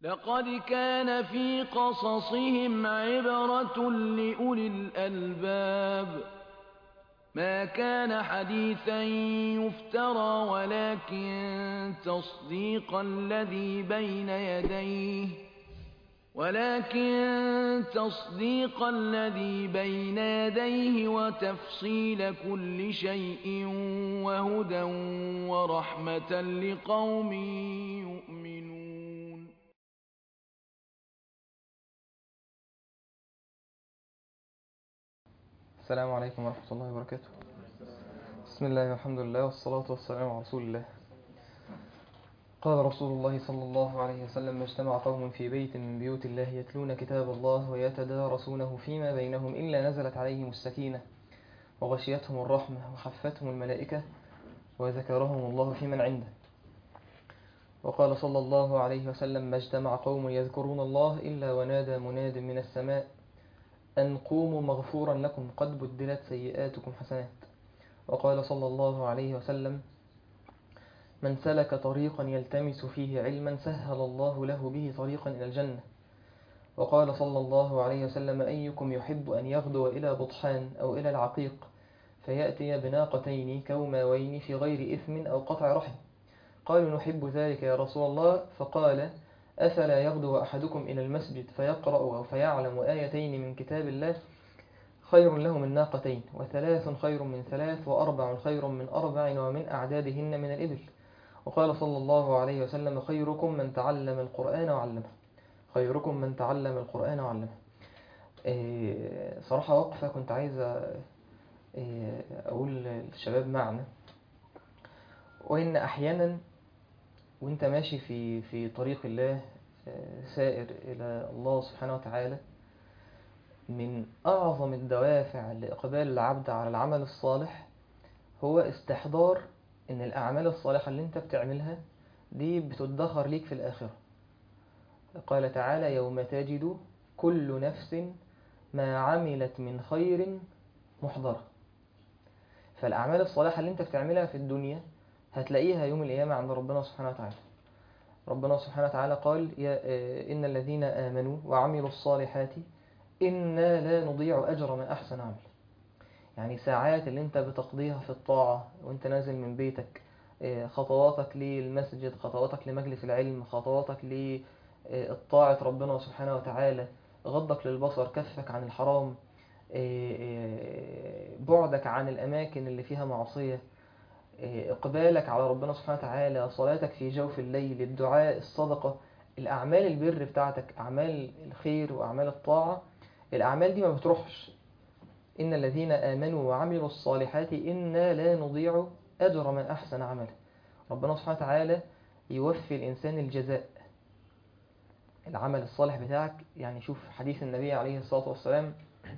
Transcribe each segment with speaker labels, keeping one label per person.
Speaker 1: لقد كان في قصصهم عبرة لأولي الألباب ما كان حديثا يفترى ولكن تصديق الذي بين يديه ولكن تصديق الذي بين يديه وتفصيل كل شيء وهدى ورحمة لقوم يؤمنون
Speaker 2: السلام عليكم ورحمة الله وبركاته بسم الله والحمد لله والصلاة والسلام على رسول الله قال رسول الله صلى الله عليه وسلم ما اجتمع قوم في بيت من بيوت الله يتلون كتاب الله ويتدارسونه فيما بينهم إلا نزلت عليهم السكينة وغشيتهم الرحمة وحفتهم الملائكة وذكرهم الله في من عنده وقال صلى الله عليه وسلم ما اجتمع قوم يذكرون الله إلا ونادى مناد من السماء أن قوموا مغفورا لكم قد بدلت سيئاتكم حسنات وقال صلى الله عليه وسلم من سلك طريقا يلتمس فيه علما سهل الله له به طريقا إلى الجنة وقال صلى الله عليه وسلم أيكم يحب أن يغدو إلى بطحان أو إلى العقيق فيأتي بناقتين كوماوين في غير إثم أو قطع رحم قالوا نحب ذلك يا رسول الله فقال أفلا يغدو أحدكم إلى المسجد فيقرأ أو فيعلم آيتين من كتاب الله خير له من ناقتين وثلاث خير من ثلاث وأربع خير من أربع ومن أعدادهن من الإبل وقال صلى الله عليه وسلم خيركم من تعلم القرآن وعلمه خيركم من تعلم القرآن وعلمه إيه صراحة وقفة كنت عايز إيه أقول للشباب معنا وإن أحيانا وانت ماشي في في طريق الله سائر إلى الله سبحانه وتعالى من أعظم الدوافع لإقبال العبد على العمل الصالح هو استحضار إن الأعمال الصالحة اللي انت بتعملها دي بتدخر ليك في الآخرة قال تعالى يوم تجد كل نفس ما عملت من خير محضرة فالأعمال الصالحة اللي انت بتعملها في الدنيا هتلاقيها يوم القيامة عند ربنا سبحانه وتعالى ربنا سبحانه وتعالى قال يا إن الذين آمنوا وعملوا الصالحات إنا لا نضيع أجر من أحسن عمل يعني ساعات اللي انت بتقضيها في الطاعة وانت نازل من بيتك خطواتك للمسجد خطواتك لمجلس العلم خطواتك للطاعة ربنا سبحانه وتعالى غضك للبصر كفك عن الحرام بعدك عن الأماكن اللي فيها معصية إقبالك على ربنا سبحانه وتعالى صلاتك في جوف الليل الدعاء الصدقة الأعمال البر بتاعتك أعمال الخير وأعمال الطاعة الأعمال دي ما بتروحش إن الذين آمنوا وعملوا الصالحات إنا لا نضيع أجر من أحسن عمل ربنا سبحانه وتعالى يوفي الإنسان الجزاء العمل الصالح بتاعك يعني شوف حديث النبي عليه الصلاة والسلام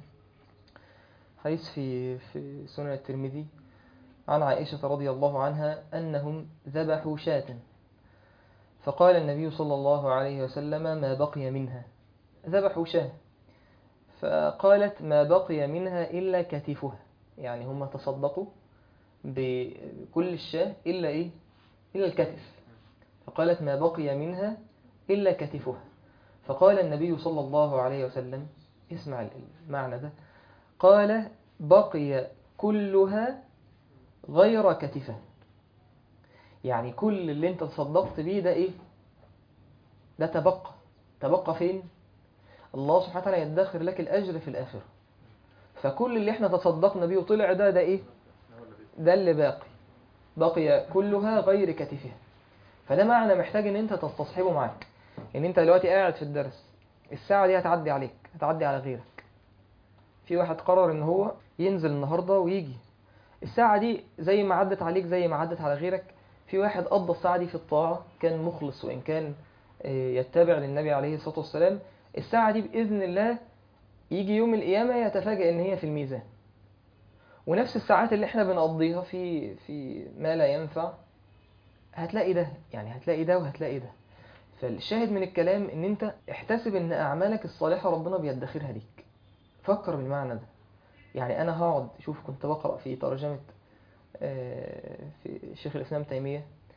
Speaker 2: حديث في في سنن الترمذي عن عائشة رضي الله عنها أنهم ذبحوا شاة فقال النبي صلى الله عليه وسلم ما بقي منها ذبحوا شاة فقالت ما بقي منها إلا كتفها يعني هم تصدقوا بكل الشاة إلا إيه إلا الكتف فقالت ما بقي منها إلا كتفها فقال النبي صلى الله عليه وسلم اسمع المعنى ده قال بقي كلها غير كتفه يعني كل اللي انت تصدقت بيه ده ايه ده تبقى تبقى فين الله سبحانه وتعالى يدخر لك الأجر في الآخرة فكل اللي احنا تصدقنا بيه وطلع ده ده ايه ده اللي باقي بقي كلها غير كتفها فده معنى محتاج ان انت تستصحبه معاك ان انت دلوقتي قاعد في الدرس الساعة دي هتعدي عليك هتعدي على غيرك في واحد قرر ان هو ينزل النهاردة ويجي الساعة دي زي ما عدت عليك زي ما عدت على غيرك في واحد قضى الساعة دي في الطاعة كان مخلص وإن كان يتبع للنبي عليه الصلاة والسلام الساعة دي بإذن الله يجي يوم القيامة يتفاجأ إن هي في الميزان ونفس الساعات اللي احنا بنقضيها في في ما لا ينفع هتلاقي ده يعني هتلاقي ده وهتلاقي ده فالشاهد من الكلام ان انت احتسب ان اعمالك الصالحة ربنا بيدخرها ليك فكر بالمعنى ده يعني انا هقعد شوف كنت بقرأ في ترجمة في شيخ الاسلام تيمية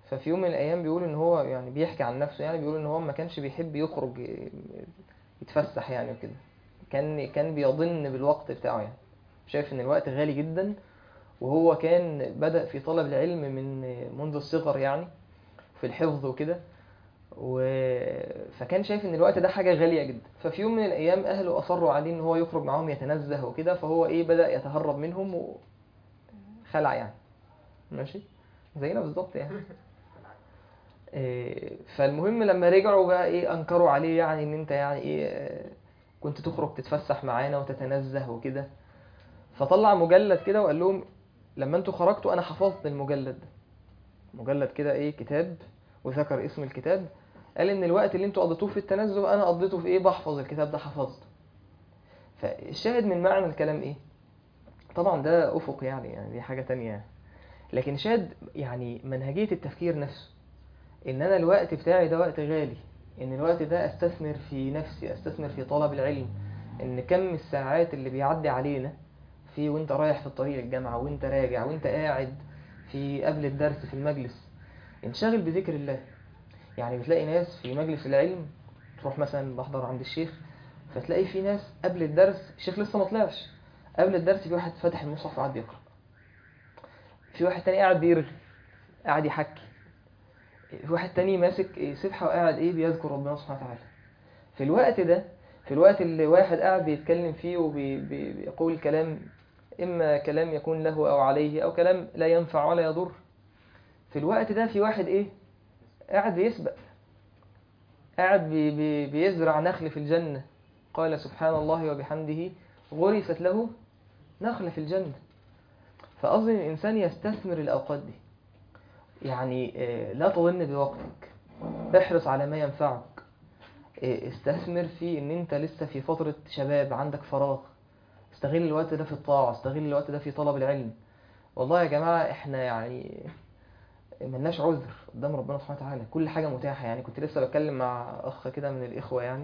Speaker 2: ففي يوم من الايام بيقول ان هو يعني بيحكي عن نفسه يعني بيقول ان هو ما كانش بيحب يخرج يتفسح يعني وكده كان كان بيظن بالوقت بتاعه يعني شايف ان الوقت غالي جدا وهو كان بدأ في طلب العلم من منذ الصغر يعني في الحفظ وكده و... فكان شايف ان الوقت ده حاجة غالية جدا ففي يوم من الايام اهله اصروا عليه ان هو يخرج معاهم يتنزه وكده فهو ايه بدأ يتهرب منهم وخلع يعني ماشي زينا بالظبط يعني إيه، فالمهم لما رجعوا بقى ايه انكروا عليه يعني ان انت يعني ايه آه، كنت تخرج تتفسح معانا وتتنزه وكده فطلع مجلد كده وقال لهم لما انتوا خرجتوا انا حفظت المجلد ده مجلد كده ايه كتاب وذكر اسم الكتاب قال ان الوقت اللي انتوا قضيتوه في التنزه انا قضيته في ايه بحفظ الكتاب ده حفظته فالشاهد من معنى الكلام ايه طبعا ده افق يعني يعني دي حاجة تانية يعني. لكن شاهد يعني منهجية التفكير نفسه ان انا الوقت بتاعي ده وقت غالي ان الوقت ده استثمر في نفسي استثمر في طلب العلم ان كم الساعات اللي بيعدي علينا في وانت رايح في الطريق الجامعة وانت راجع وانت قاعد في قبل الدرس في المجلس انشغل بذكر الله يعني بتلاقي ناس في مجلس العلم تروح مثلا بحضر عند الشيخ فتلاقي في ناس قبل الدرس الشيخ لسه ما طلعش قبل الدرس في واحد فاتح المصحف وقاعد يقرأ في واحد تاني قاعد بيرغي قاعد يحكي في واحد تاني ماسك سبحة وقاعد ايه بيذكر ربنا سبحانه وتعالى في الوقت ده في الوقت اللي واحد قاعد بيتكلم فيه وبيقول كلام إما كلام يكون له أو عليه أو كلام لا ينفع ولا يضر في الوقت ده في واحد إيه قاعد بيسبق قاعد بي بي بيزرع نخل في الجنة قال سبحان الله وبحمده غرست له نخل في الجنة فقصدي إن الإنسان يستثمر الأوقات دي يعني آه، لا تظن بوقتك احرص على ما ينفعك آه، استثمر في ان انت لسه في فترة شباب عندك فراغ استغل الوقت ده في الطاعة استغل الوقت ده في طلب العلم والله يا جماعة احنا يعني ملناش عذر قدام ربنا سبحانه وتعالى كل حاجة متاحة يعني كنت لسه بتكلم مع أخ كده من الإخوة يعني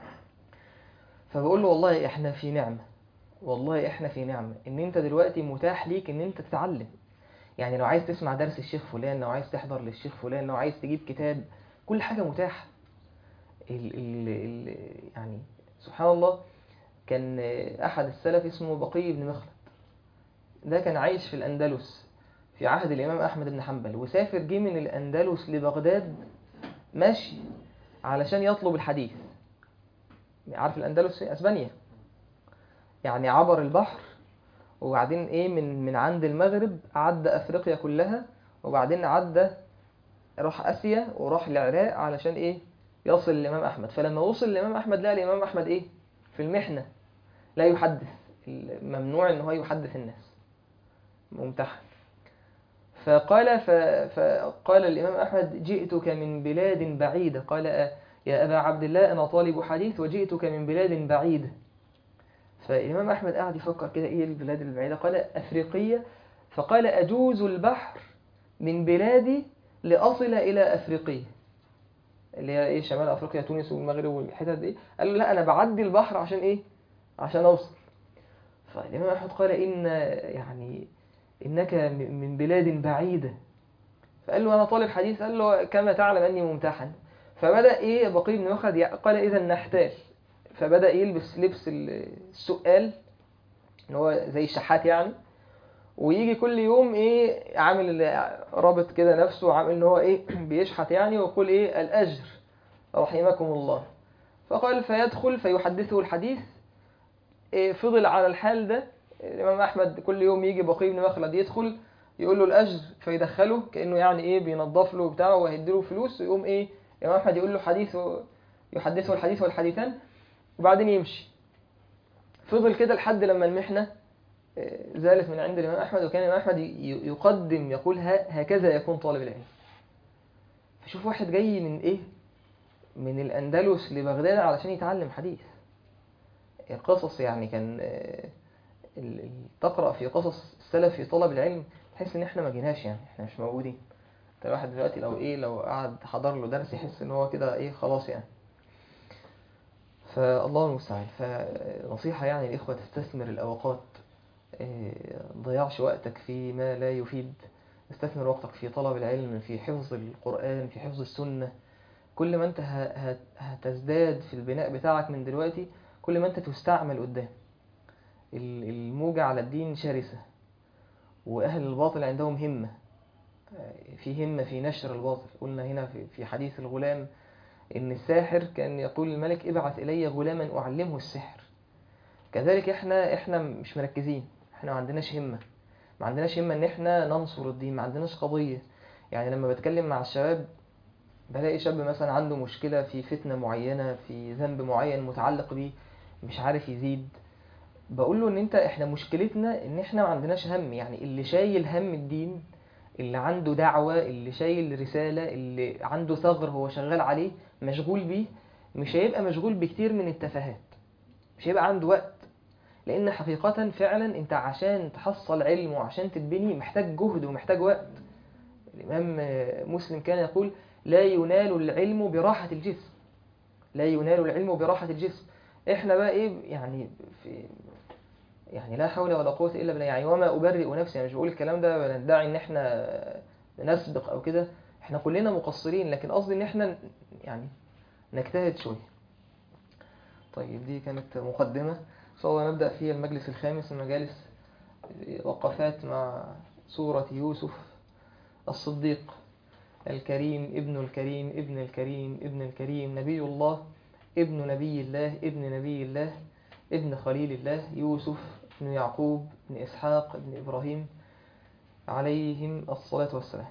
Speaker 2: فبقول له والله احنا في نعمة والله احنا في نعمة ان انت دلوقتي متاح ليك ان انت تتعلم يعني لو عايز تسمع درس الشيخ فلان لو عايز تحضر للشيخ فلان لو عايز تجيب كتاب كل حاجة متاحة ال ال ال يعني سبحان الله كان أحد السلف اسمه بقي بن مخلد ده كان عايش في الأندلس في عهد الإمام أحمد بن حنبل وسافر جه من الأندلس لبغداد ماشي علشان يطلب الحديث عارف الأندلس في أسبانيا يعني عبر البحر وبعدين ايه من من عند المغرب عدى افريقيا كلها وبعدين عدى راح اسيا وراح العراق علشان ايه يصل للامام احمد فلما وصل للامام احمد لقى الامام احمد ايه في المحنه لا يحدث ممنوع ان هو يحدث الناس ممتحن فقال ف... فقال الامام احمد جئتك من بلاد بعيده قال يا ابا عبد الله انا طالب حديث وجئتك من بلاد بعيده فالإمام أحمد قاعد يفكر كده إيه البلاد البعيدة قال أفريقية فقال أجوز البحر من بلادي لأصل إلى أفريقية اللي هي إيه شمال أفريقيا تونس والمغرب والحتت دي قال له لا أنا بعدي البحر عشان إيه عشان أوصل فالإمام أحمد قال إن يعني إنك من بلاد بعيدة فقال له أنا طالب حديث قال له كما تعلم أني ممتحن فبدأ إيه بقي بن مخلد قال إذا نحتال فبدأ يلبس لبس السؤال اللي هو زي الشحات يعني ويجي كل يوم ايه عامل رابط كده نفسه عامل ان هو ايه بيشحت يعني ويقول ايه الاجر رحمكم الله فقال فيدخل فيحدثه الحديث إيه فضل على الحال ده الامام احمد كل يوم يجي بقي بن مخلد يدخل يقول له الاجر فيدخله كانه يعني ايه بينظف له بتاعه وهيديله فلوس ويقوم ايه الامام احمد يقول له حديث يحدثه الحديث والحديثان وبعدين يمشي فضل كده لحد لما المحنة زالت من عند الإمام أحمد وكان الإمام أحمد يقدم يقول هكذا يكون طالب العلم فشوف واحد جاي من إيه من الأندلس لبغداد علشان يتعلم حديث القصص يعني كان تقرأ في قصص السلف في طلب العلم تحس إن إحنا ما جيناش يعني إحنا مش موجودين انت الواحد دلوقتي لو إيه لو قعد حضر له درس يحس إن هو كده إيه خلاص يعني فالله المستعان فنصيحة يعني الإخوة تستثمر الأوقات ضيعش وقتك في ما لا يفيد استثمر وقتك في طلب العلم في حفظ القرآن في حفظ السنة كل ما انت ه- ه- هتزداد في البناء بتاعك من دلوقتي كل ما انت تستعمل قدام ال- الموجة على الدين شرسة وأهل الباطل عندهم همة في همة في نشر الباطل قلنا هنا في- في حديث الغلام إن الساحر كان يقول الملك ابعث إلي غلاما أعلمه السحر كذلك احنا احنا مش مركزين احنا ما عندناش همة ما عندناش همة ان احنا ننصر الدين ما عندناش قضية يعني لما بتكلم مع الشباب بلاقي شاب مثلا عنده مشكلة في فتنة معينة في ذنب معين متعلق بيه مش عارف يزيد بقول له ان انت احنا مشكلتنا ان احنا ما عندناش هم يعني اللي شايل هم الدين اللي عنده دعوة اللي شايل رسالة اللي عنده ثغر هو شغال عليه مشغول بيه مش هيبقى مشغول بكتير من التفاهات مش هيبقى عنده وقت لان حقيقة فعلا انت عشان تحصل علم وعشان تتبني محتاج جهد ومحتاج وقت الامام مسلم كان يقول لا ينال العلم براحة الجسم لا ينال العلم براحة الجسم احنا بقى ايه يعني في يعني لا حول ولا قوة الا بالله يعني وما ابرئ نفسي يعني مش بقول الكلام ده بندعي ان احنا نسبق او كده احنا كلنا مقصرين لكن قصدي ان احنا يعني نجتهد شوية طيب دي كانت مقدمة إن شاء الله نبدأ في المجلس الخامس من مجالس وقفات مع سورة يوسف الصديق الكريم ابن الكريم ابن الكريم ابن الكريم نبي الله ابن نبي الله ابن نبي الله ابن خليل الله يوسف ابن يعقوب ابن إسحاق ابن إبراهيم عليهم الصلاة والسلام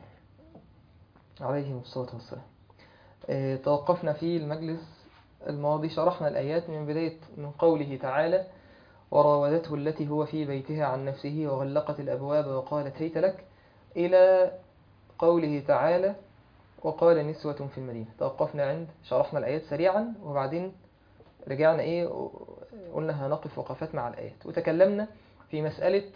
Speaker 2: عليهم الصلاة والسلام اه توقفنا في المجلس الماضي شرحنا الآيات من بداية من قوله تعالى وراودته التي هو في بيتها عن نفسه وغلقت الأبواب وقالت هيت لك إلى قوله تعالى وقال نسوة في المدينة توقفنا عند شرحنا الآيات سريعا وبعدين رجعنا إيه قلنا هنقف وقفات مع الآيات وتكلمنا في مسألة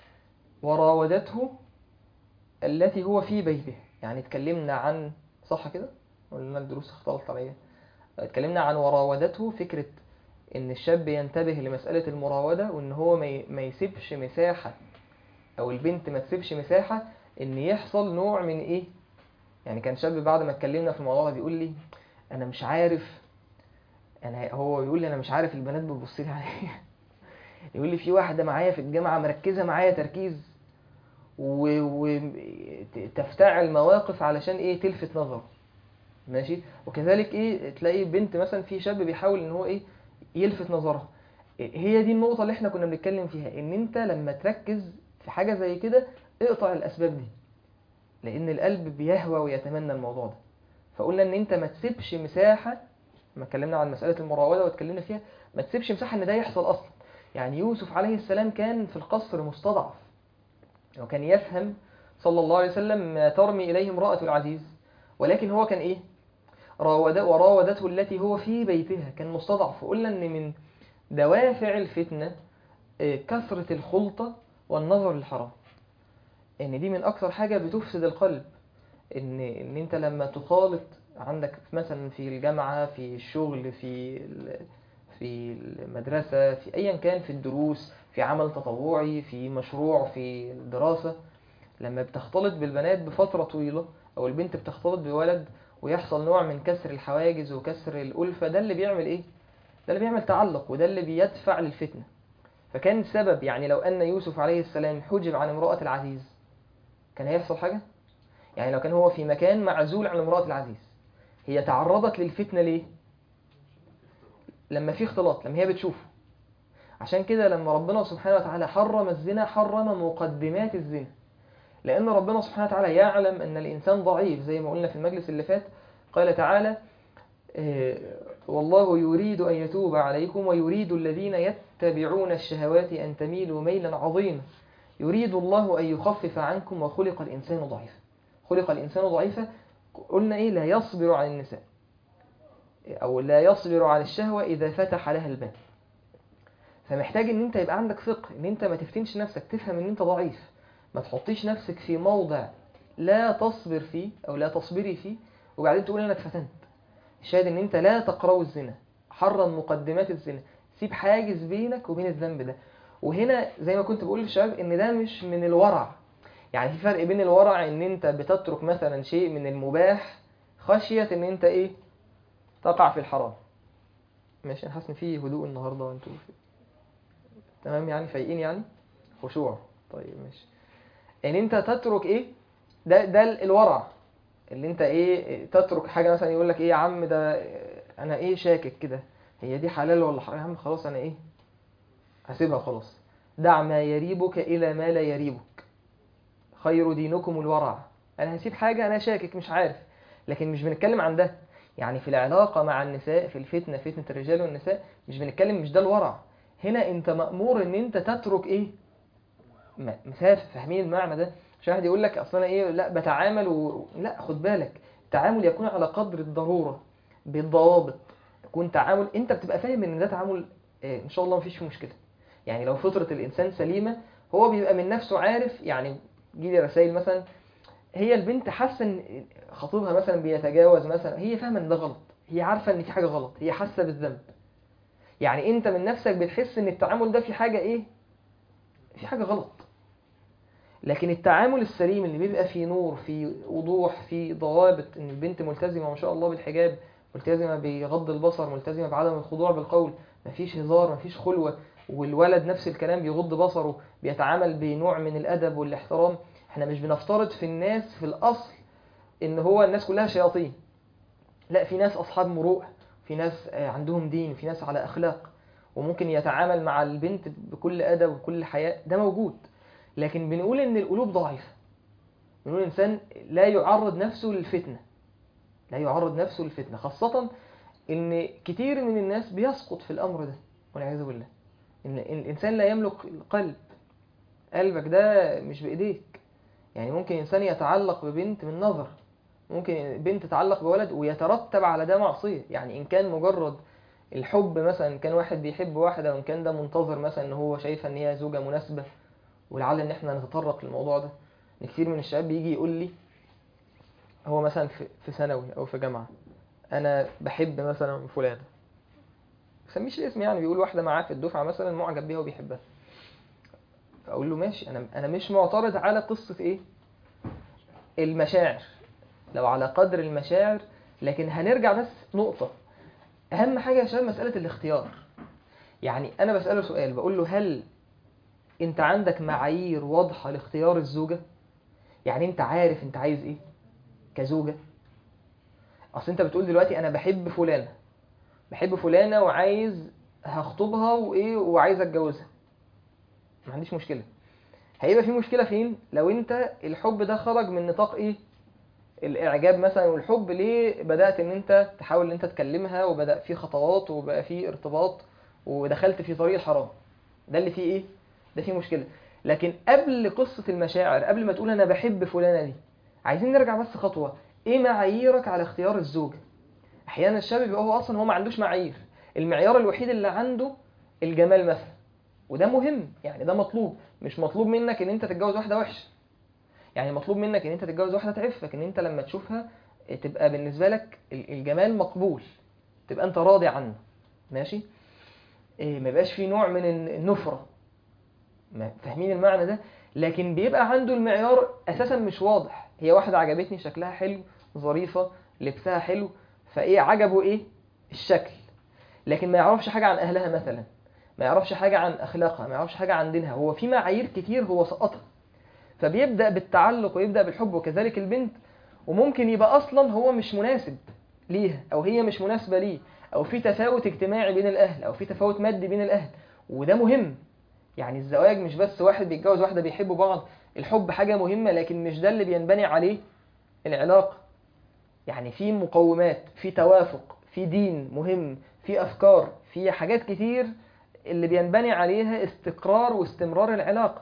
Speaker 2: وراودته التي هو في بيته يعني اتكلمنا عن صح كده قلنا الدروس اختلط عليا اتكلمنا عن وراودته فكرة ان الشاب ينتبه لمسألة المراودة وان هو ما يسيبش مساحة او البنت ما تسيبش مساحة ان يحصل نوع من ايه يعني كان شاب بعد ما اتكلمنا في الموضوع ده بيقول لي انا مش عارف انا هو بيقول لي انا مش عارف البنات بتبص لي عليه يقول لي في واحدة معايا في الجامعة مركزة معايا تركيز وتفتعل مواقف علشان ايه تلفت نظره ماشي وكذلك ايه تلاقي بنت مثلا في شاب بيحاول ان هو ايه يلفت نظرها هي دي النقطة اللي احنا كنا بنتكلم فيها ان انت لما تركز في حاجة زي كده اقطع الاسباب دي لان القلب بيهوى ويتمنى الموضوع ده فقلنا ان انت ما تسيبش مساحة ما اتكلمنا عن مسألة المراودة واتكلمنا فيها ما تسيبش مساحة ان ده يحصل اصلا يعني يوسف عليه السلام كان في القصر مستضعف وكان يفهم صلى الله عليه وسلم ما ترمي إليه امرأة العزيز ولكن هو كان إيه راود وراودته التي هو في بيتها كان مستضعف وقلنا أن من دوافع الفتنة كثرة الخلطة والنظر للحرام ان دي من اكثر حاجة بتفسد القلب ان ان انت لما تخالط عندك مثلا في الجامعة في الشغل في في المدرسة في ايا كان في الدروس في عمل تطوعي في مشروع في الدراسة لما بتختلط بالبنات بفترة طويلة او البنت بتختلط بولد ويحصل نوع من كسر الحواجز وكسر الألفة ده اللي بيعمل ايه ده اللي بيعمل تعلق وده اللي بيدفع للفتنة فكان السبب يعني لو أن يوسف عليه السلام حجب عن امرأة العزيز كان هيحصل حاجة يعني لو كان هو في مكان معزول عن امرأة العزيز هي تعرضت للفتنة ليه لما في اختلاط لما هي بتشوفه عشان كده لما ربنا سبحانه وتعالى حرم الزنا حرم مقدمات الزنا لأن ربنا سبحانه وتعالى يعلم أن الإنسان ضعيف زي ما قلنا في المجلس اللي فات قال تعالى والله يريد أن يتوب عليكم ويريد الذين يتبعون الشهوات أن تميلوا ميلا عظيما يريد الله أن يخفف عنكم وخلق الإنسان ضعيفا خلق الإنسان ضعيفا قلنا إيه لا يصبر عن النساء أو لا يصبر عن الشهوة إذا فتح لها الباب فمحتاج ان انت يبقى عندك فقه ان انت ما تفتنش نفسك تفهم ان انت ضعيف ما تحطيش نفسك في موضع لا تصبر فيه او لا تصبري فيه وبعدين تقول انا اتفتنت الشاهد ان انت لا تقرأ الزنا حرم مقدمات الزنا سيب حاجز بينك وبين الذنب ده وهنا زي ما كنت بقول للشباب ان ده مش من الورع يعني في فرق بين الورع ان انت بتترك مثلا شيء من المباح خشية ان انت ايه تقع في الحرام ماشي انا حاسس ان في هدوء النهارده وانتوا في... تمام يعني فايقين يعني خشوع طيب ماشي ان انت تترك ايه ده ده الورع اللي انت ايه تترك حاجه مثلا يقول لك ايه يا عم ده انا ايه شاكك كده هي دي حلال ولا حرام يا عم خلاص انا ايه هسيبها خلاص دع ما يريبك الى ما لا يريبك خير دينكم الورع انا هسيب حاجه انا شاكك مش عارف لكن مش بنتكلم عن ده يعني في العلاقه مع النساء في الفتنه فتنه الرجال والنساء مش بنتكلم مش ده الورع هنا انت مامور ان انت تترك ايه مسافه فاهمين المعنى ده مش واحد يقول لك اصل انا ايه لا بتعامل و... لا خد بالك التعامل يكون على قدر الضروره بالضوابط يكون تعامل انت بتبقى فاهم ان ده تعامل إيه ان شاء الله مفيش فيه مشكله يعني لو فطره الانسان سليمه هو بيبقى من نفسه عارف يعني جيلي رسائل مثلا هي البنت حاسه ان خطيبها مثلا بيتجاوز مثلا هي فاهمه ان ده غلط هي عارفه ان في حاجه غلط هي حاسه بالذنب يعني انت من نفسك بتحس ان التعامل ده في حاجه ايه في حاجه غلط لكن التعامل السليم اللي بيبقى فيه نور في وضوح في ضوابط ان البنت ملتزمه ما شاء الله بالحجاب ملتزمه بغض البصر ملتزمه بعدم الخضوع بالقول مفيش هزار مفيش خلوه والولد نفس الكلام بيغض بصره بيتعامل بنوع من الادب والاحترام احنا مش بنفترض في الناس في الاصل ان هو الناس كلها شياطين لا في ناس اصحاب مروءه في ناس عندهم دين في ناس على اخلاق وممكن يتعامل مع البنت بكل ادب وكل حياء ده موجود لكن بنقول ان القلوب ضعيفه بنقول الانسان لا يعرض نفسه للفتنه لا يعرض نفسه للفتنه خاصه ان كتير من الناس بيسقط في الامر ده والعياذ بالله ان الانسان لا يملك القلب قلبك ده مش بايديك يعني ممكن انسان يتعلق ببنت من نظر ممكن بنت تتعلق بولد ويترتب على ده معصيه يعني ان كان مجرد الحب مثلا كان واحد بيحب واحده وان كان ده منتظر مثلا ان هو شايفها ان هي زوجه مناسبه ولعل ان احنا نتطرق للموضوع ده ان كتير من الشباب بيجي يقول لي هو مثلا في في ثانوي او في جامعه انا بحب مثلا فلانه سميش الاسم يعني بيقول واحده معاه في الدفعه مثلا معجب بيها وبيحبها فاقول له ماشي انا انا مش معترض على قصه ايه المشاعر لو على قدر المشاعر لكن هنرجع بس نقطه اهم حاجه يا شباب مساله الاختيار يعني انا بساله سؤال بقول له هل انت عندك معايير واضحه لاختيار الزوجه يعني انت عارف انت عايز ايه كزوجه اصل انت بتقول دلوقتي انا بحب فلانه بحب فلانه وعايز هخطبها وايه وعايز اتجوزها ما عنديش مشكله هيبقى في مشكله فين لو انت الحب ده خرج من نطاق ايه الاعجاب مثلا والحب ليه بدات ان انت تحاول ان انت تكلمها وبدا في خطوات وبقى في ارتباط ودخلت في طريق الحرام ده اللي فيه ايه ده فيه مشكله لكن قبل قصه المشاعر قبل ما تقول انا بحب فلانه دي عايزين نرجع بس خطوه ايه معاييرك على اختيار الزوجه احيانا الشاب بيبقى هو اصلا هو ما عندوش معايير المعيار الوحيد اللي عنده الجمال مثلا وده مهم يعني ده مطلوب مش مطلوب منك ان انت تتجوز واحده وحشه يعني مطلوب منك ان انت تتجوز واحده تعفك ان انت لما تشوفها تبقى بالنسبه لك الجمال مقبول تبقى انت راضي عنه ماشي إيه ما يبقاش في نوع من النفره فاهمين المعنى ده لكن بيبقى عنده المعيار اساسا مش واضح هي واحده عجبتني شكلها حلو ظريفه لبسها حلو فايه عجبه ايه الشكل لكن ما يعرفش حاجه عن اهلها مثلا ما يعرفش حاجه عن اخلاقها ما يعرفش حاجه عن دينها هو في معايير كتير هو سقطها فبيبدا بالتعلق ويبدا بالحب وكذلك البنت وممكن يبقى اصلا هو مش مناسب ليها او هي مش مناسبه ليه او في تفاوت اجتماعي بين الاهل او في تفاوت مادي بين الاهل وده مهم يعني الزواج مش بس واحد بيتجوز واحده بيحبوا بعض الحب حاجه مهمه لكن مش ده اللي بينبني عليه العلاقه يعني في مقومات في توافق في دين مهم في افكار في حاجات كتير اللي بينبني عليها استقرار واستمرار العلاقه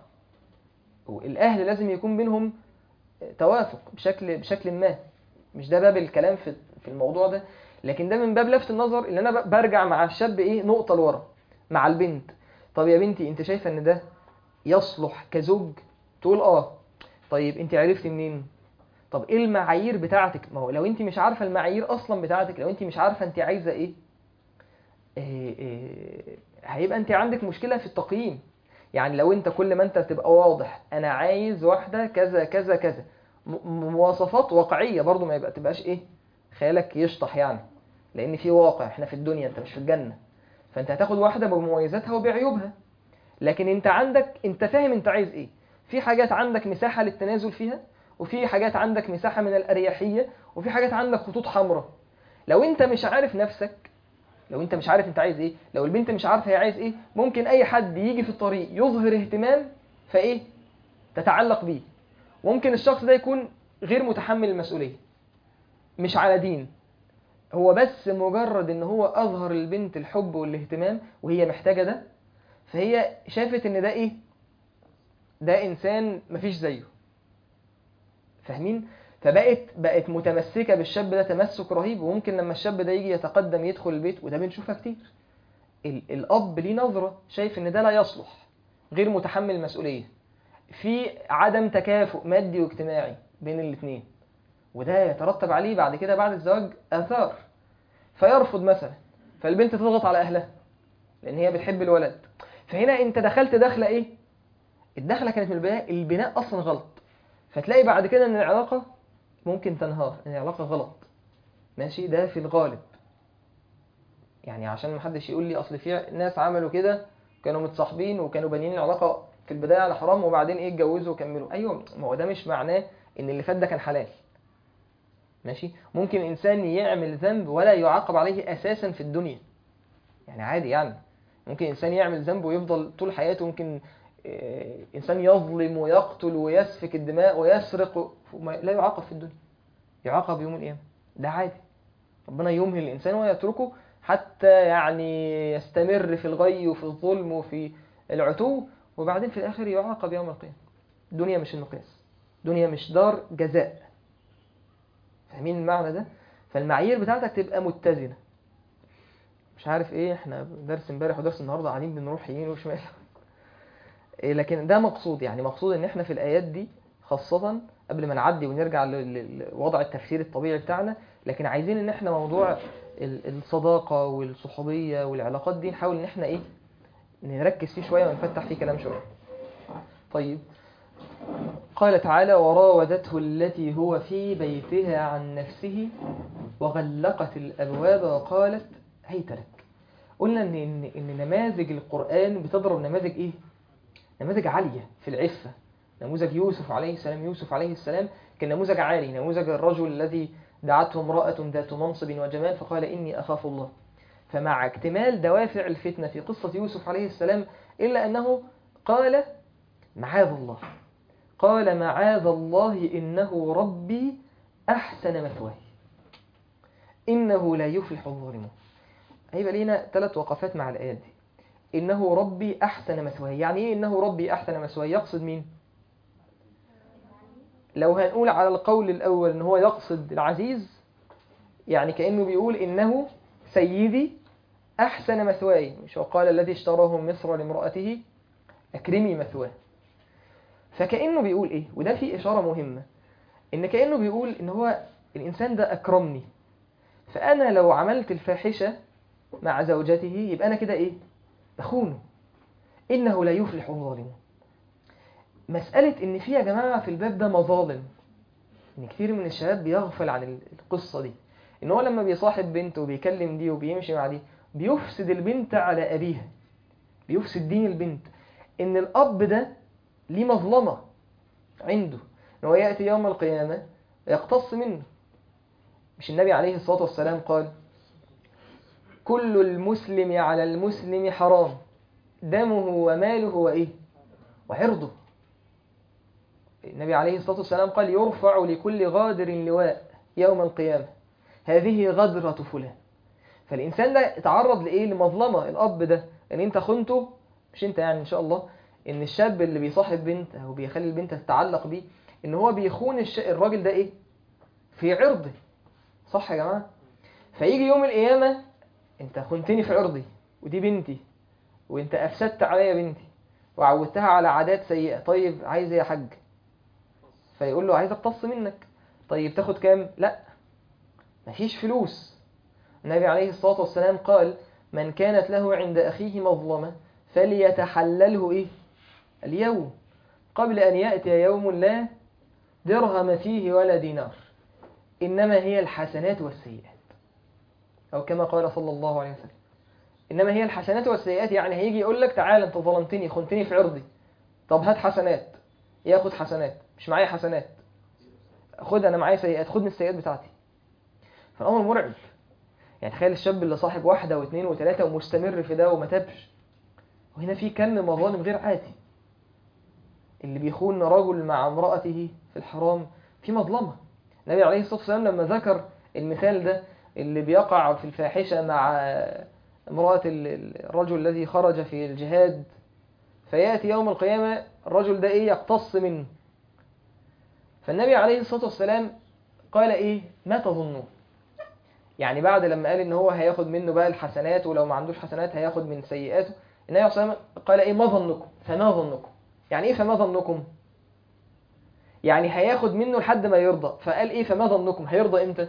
Speaker 2: والاهل لازم يكون بينهم توافق بشكل بشكل ما مش ده باب الكلام في في الموضوع ده لكن ده من باب لفت النظر اللي انا برجع مع الشاب ايه نقطه لورا مع البنت طب يا بنتي انت شايفه ان ده يصلح كزوج تقول اه طيب انت عرفتي منين طب ايه المعايير بتاعتك ما هو لو انت مش عارفه المعايير اصلا بتاعتك لو انت مش عارفه انت عايزه ايه, إيه, إيه هيبقى انت عندك مشكله في التقييم يعني لو انت كل ما انت تبقى واضح انا عايز واحده كذا كذا كذا م- مواصفات واقعيه برضو ما يبقى تبقاش ايه خيالك يشطح يعني لان في واقع احنا في الدنيا انت مش في الجنه فانت هتاخد واحده بمميزاتها وبعيوبها لكن انت عندك انت فاهم انت عايز ايه في حاجات عندك مساحه للتنازل فيها وفي حاجات عندك مساحه من الاريحيه وفي حاجات عندك خطوط حمراء لو انت مش عارف نفسك لو انت مش عارف انت عايز ايه لو البنت مش عارفه هي عايز ايه ممكن اي حد يجي في الطريق يظهر اهتمام فايه تتعلق بيه ممكن الشخص ده يكون غير متحمل المسؤوليه مش على دين هو بس مجرد ان هو اظهر للبنت الحب والاهتمام وهي محتاجه ده فهي شافت ان ده ايه ده انسان مفيش زيه فاهمين فبقت بقت متمسكه بالشاب ده تمسك رهيب وممكن لما الشاب ده يجي يتقدم يدخل البيت وده بنشوفها كتير ال- الاب ليه نظره شايف ان ده لا يصلح غير متحمل المسؤوليه في عدم تكافؤ مادي واجتماعي بين الاثنين وده يترتب عليه بعد كده بعد الزواج اثار فيرفض مثلا فالبنت تضغط على اهلها لان هي بتحب الولد فهنا انت دخلت دخله ايه الدخله كانت من البدايه البناء اصلا غلط فتلاقي بعد كده ان العلاقه ممكن تنهار ان العلاقه غلط ماشي ده في الغالب يعني عشان محدش يقول لي اصل في ناس عملوا كده كانوا متصاحبين وكانوا بانيين العلاقه في البدايه على حرام وبعدين ايه اتجوزوا وكملوا ايوه ما هو ده مش معناه ان اللي فات ده كان حلال ماشي ممكن انسان يعمل ذنب ولا يعاقب عليه اساسا في الدنيا يعني عادي يعني ممكن انسان يعمل ذنب ويفضل طول حياته ممكن آه، انسان يظلم ويقتل ويسفك الدماء ويسرق وما- لا يعاقب في الدنيا يعاقب يوم القيامه ده عادي ربنا يمهل الانسان ويتركه حتى يعني يستمر في الغي وفي الظلم وفي العتو وبعدين في الاخر يعاقب يوم القيامه الدنيا مش المقياس الدنيا مش دار جزاء فاهمين المعنى ده فالمعايير بتاعتك تبقى متزنه مش عارف ايه احنا درس امبارح ودرس النهارده قاعدين بنروح يمين وشمال إيه لكن ده مقصود يعني مقصود ان احنا في الايات دي خاصة قبل ما نعدي ونرجع لل- لل- لوضع التفسير الطبيعي بتاعنا لكن عايزين ان احنا موضوع ال- الصداقة والصحوبية والعلاقات دي نحاول ان احنا ايه نركز فيه شوية ونفتح فيه كلام شوية طيب قال تعالى وراودته التي هو في بيتها عن نفسه وغلقت الأبواب وقالت هيت لك قلنا ان ان ان نماذج القرآن بتضرب نماذج ايه نماذج عالية في العفة نموذج يوسف عليه السلام يوسف عليه السلام كان نموذج عالي نموذج الرجل الذي دعته امرأة ذات منصب وجمال فقال إني أخاف الله فمع اكتمال دوافع الفتنة في قصة يوسف عليه السلام إلا أنه قال معاذ الله قال معاذ الله إنه ربي أحسن مثواي إنه لا يفلح الظالمون هيبقى لينا ثلاث وقفات مع الآيات دي إنه ربي أحسن مثواي يعني إيه إنه ربي أحسن مثواي يقصد مين لو هنقول على القول الأول إن هو يقصد العزيز يعني كأنه بيقول إنه سيدي أحسن مثواي مش هو قال الذي اشتراه من مصر لامرأته أكرمي مثواه فكأنه بيقول إيه وده فيه إشارة مهمة إن كأنه بيقول إن هو الإنسان ده أكرمني فأنا لو عملت الفاحشة مع زوجته يبقى أنا كده إيه بخونه إنه لا يفلح الظالمون مسألة إن في يا جماعة في الباب ده مظالم إن كتير من الشباب بيغفل عن القصة دي إن هو لما بيصاحب بنت وبيكلم دي وبيمشي مع دي بيفسد البنت على أبيها بيفسد دين البنت إن الأب ده ليه مظلمة عنده إن هو يأتي يوم القيامة يقتص منه مش النبي عليه الصلاة والسلام قال كل المسلم على المسلم حرام دمه وماله وإيه وعرضه النبي عليه الصلاة والسلام قال يرفع لكل غادر لواء يوم القيامة هذه غدرة فلان فالإنسان ده اتعرض لإيه لمظلمة الأب ده إن أنت خنته مش أنت يعني إن شاء الله إن الشاب اللي بيصاحب بنت أو بيخلي البنت تتعلق بيه إن هو بيخون الش... الراجل ده إيه في عرضه صح يا جماعة فيجي يوم القيامة أنت خنتني في عرضي ودي بنتي وأنت أفسدت عليا بنتي وعودتها على عادات سيئة طيب عايز إيه يا حاج فيقول له عايز اقتص منك طيب تاخد كام لا مفيش فلوس النبي عليه الصلاة والسلام قال من كانت له عند أخيه مظلمة فليتحلله إيه اليوم قبل أن يأتي يوم لا درهم فيه ولا دينار إنما هي الحسنات والسيئات أو كما قال صلى الله عليه وسلم إنما هي الحسنات والسيئات يعني هيجي يقول لك تعال أنت ظلمتني خنتني في عرضي طب هات حسنات ياخد حسنات مش معايا حسنات خد أنا معايا سيئات خد من السيئات بتاعتي فالأمر مرعب يعني تخيل الشاب اللي صاحب واحدة واثنين وثلاثة ومستمر في ده وما تابش وهنا في كم مظالم غير عادي اللي بيخون رجل مع امرأته في الحرام في مظلمة النبي عليه الصلاة والسلام لما ذكر المثال ده اللي بيقع في الفاحشة مع امرأة الرجل الذي خرج في الجهاد فيأتي يوم القيامة الرجل ده إيه يقتص منه فالنبي عليه الصلاة والسلام قال إيه ما تظنون يعني بعد لما قال إن هو هياخد منه بقى الحسنات ولو ما عندوش حسنات هياخد من سيئاته النبي صلى الله عليه وسلم قال إيه ما ظنكم فما ظنكم يعني إيه فما ظنكم يعني هياخد منه لحد ما يرضى فقال إيه فما ظنكم هيرضى إمتى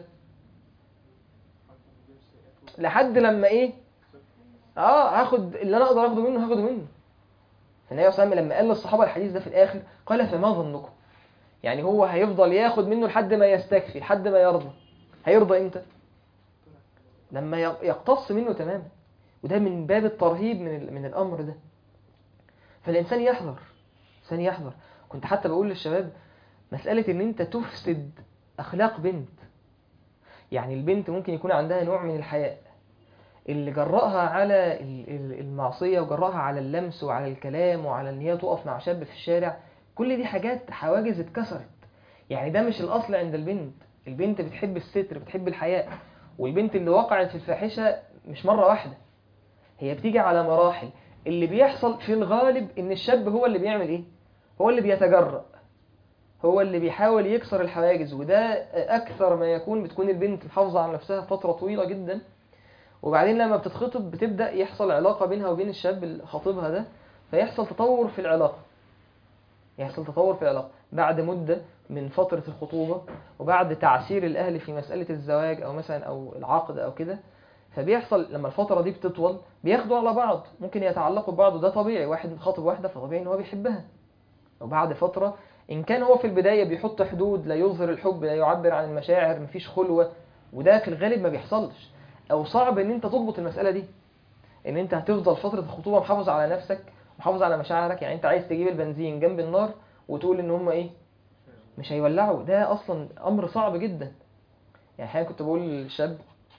Speaker 2: لحد لما إيه اه هاخد اللي انا اقدر اخده منه هاخده منه فالنبي صلى الله عليه وسلم لما قال للصحابه الحديث ده في الاخر قال فما ظنكم يعني هو هيفضل ياخد منه لحد ما يستكفي لحد ما يرضى هيرضى امتى لما يقتص منه تماما وده من باب الترهيب من من الامر ده فالانسان يحذر الانسان يحذر كنت حتى بقول للشباب مساله ان انت تفسد اخلاق بنت يعني البنت ممكن يكون عندها نوع من الحياء اللي جرأها على المعصية وجرأها على اللمس وعلى الكلام وعلى ان هي تقف مع شاب في الشارع كل دي حاجات حواجز اتكسرت يعني ده مش الأصل عند البنت البنت بتحب الستر بتحب الحياء والبنت اللي وقعت في الفاحشة مش مرة واحدة هي بتيجي على مراحل اللي بيحصل في الغالب ان الشاب هو اللي بيعمل ايه هو اللي بيتجرأ هو اللي بيحاول يكسر الحواجز وده أكثر ما يكون بتكون البنت محافظة على نفسها فترة طويلة جدا وبعدين لما بتتخطب بتبدأ يحصل علاقة بينها وبين الشاب اللي خاطبها ده فيحصل تطور في العلاقة يحصل تطور في العلاقة بعد مدة من فترة الخطوبة وبعد تعسير الأهل في مسألة الزواج أو مثلا أو العقد أو كده فبيحصل لما الفترة دي بتطول بياخدوا على بعض ممكن يتعلقوا ببعض وده طبيعي واحد خاطب واحدة فطبيعي إن هو بيحبها وبعد فترة إن كان هو في البداية بيحط حدود لا يظهر الحب لا يعبر عن المشاعر مفيش خلوة وده في الغالب ما بيحصلش او صعب ان انت تضبط المسألة دي ان انت هتفضل فترة الخطوبة محافظ على نفسك محافظ على مشاعرك يعني انت عايز تجيب البنزين جنب النار وتقول ان هم ايه مش هيولعوا ده اصلا امر صعب جدا يعني حاجة كنت بقول للشاب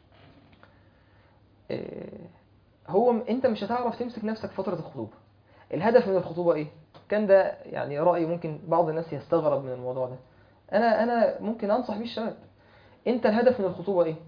Speaker 2: إيه هو انت مش هتعرف تمسك نفسك فترة الخطوبة الهدف من الخطوبة ايه كان ده يعني رأي ممكن بعض الناس يستغرب من الموضوع ده انا انا ممكن انصح بيه الشباب انت الهدف من الخطوبة ايه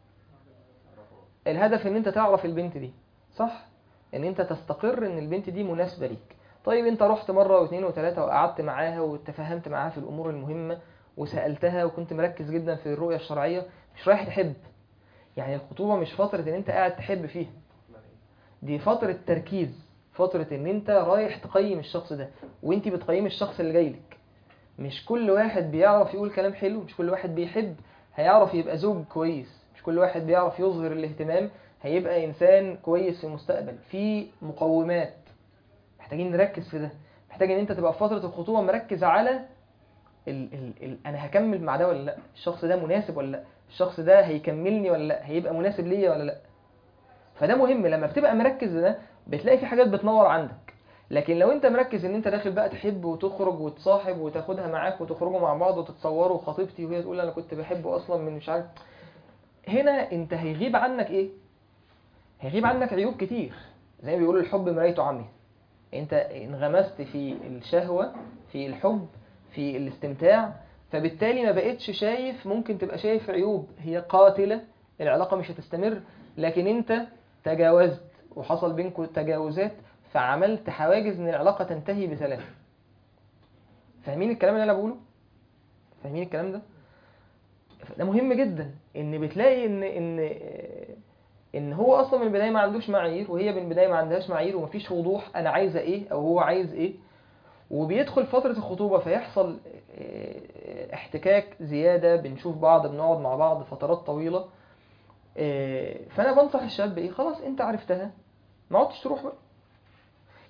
Speaker 2: الهدف ان انت تعرف البنت دي صح ان انت تستقر ان البنت دي مناسبة ليك طيب انت رحت مرة واثنين وثلاثة وقعدت معاها وتفهمت معاها في الامور المهمة وسألتها وكنت مركز جدا في الرؤية الشرعية مش رايح تحب يعني الخطوبة مش فترة ان انت قاعد تحب فيها دي فترة تركيز فترة ان انت رايح تقيم الشخص ده وانت بتقيم الشخص اللي جاي لك مش كل واحد بيعرف يقول كلام حلو مش كل واحد بيحب هيعرف يبقى زوج كويس مش كل واحد بيعرف يظهر الاهتمام هيبقى إنسان كويس في المستقبل في مقومات محتاجين نركز في ده محتاج ان انت تبقى في فترة الخطوبة مركز على ال ال ال انا هكمل مع ده ولا لا الشخص ده مناسب ولا لا الشخص ده هيكملني ولا لا هيبقى مناسب ليا ولا لا فده مهم لما بتبقى مركز ده بتلاقي في حاجات بتنور عندك لكن لو انت مركز ان انت داخل بقى تحب وتخرج وتصاحب وتاخدها معاك وتخرجوا مع بعض وتتصوروا خطيبتي وهي تقول انا كنت بحبه اصلا من مش عارف هنا انت هيغيب عنك ايه هيغيب عنك عيوب كتير زي ما بيقولوا الحب مرايته عمي انت انغمست في الشهوة في الحب في الاستمتاع فبالتالي ما بقتش شايف ممكن تبقى شايف عيوب هي قاتلة العلاقة مش هتستمر لكن انت تجاوزت وحصل بينكم تجاوزات فعملت حواجز ان العلاقة تنتهي بسلام فاهمين الكلام اللي انا بقوله فاهمين الكلام ده ده مهم جدا ان بتلاقي ان ان ان هو اصلا من البدايه ما عندوش معايير وهي من البدايه ما عندهاش معايير ومفيش وضوح انا عايزه ايه او هو عايز ايه وبيدخل فتره الخطوبه فيحصل احتكاك زياده بنشوف بعض بنقعد مع بعض فترات طويله فانا بنصح الشاب ايه خلاص انت عرفتها ما عدتش تروح بقى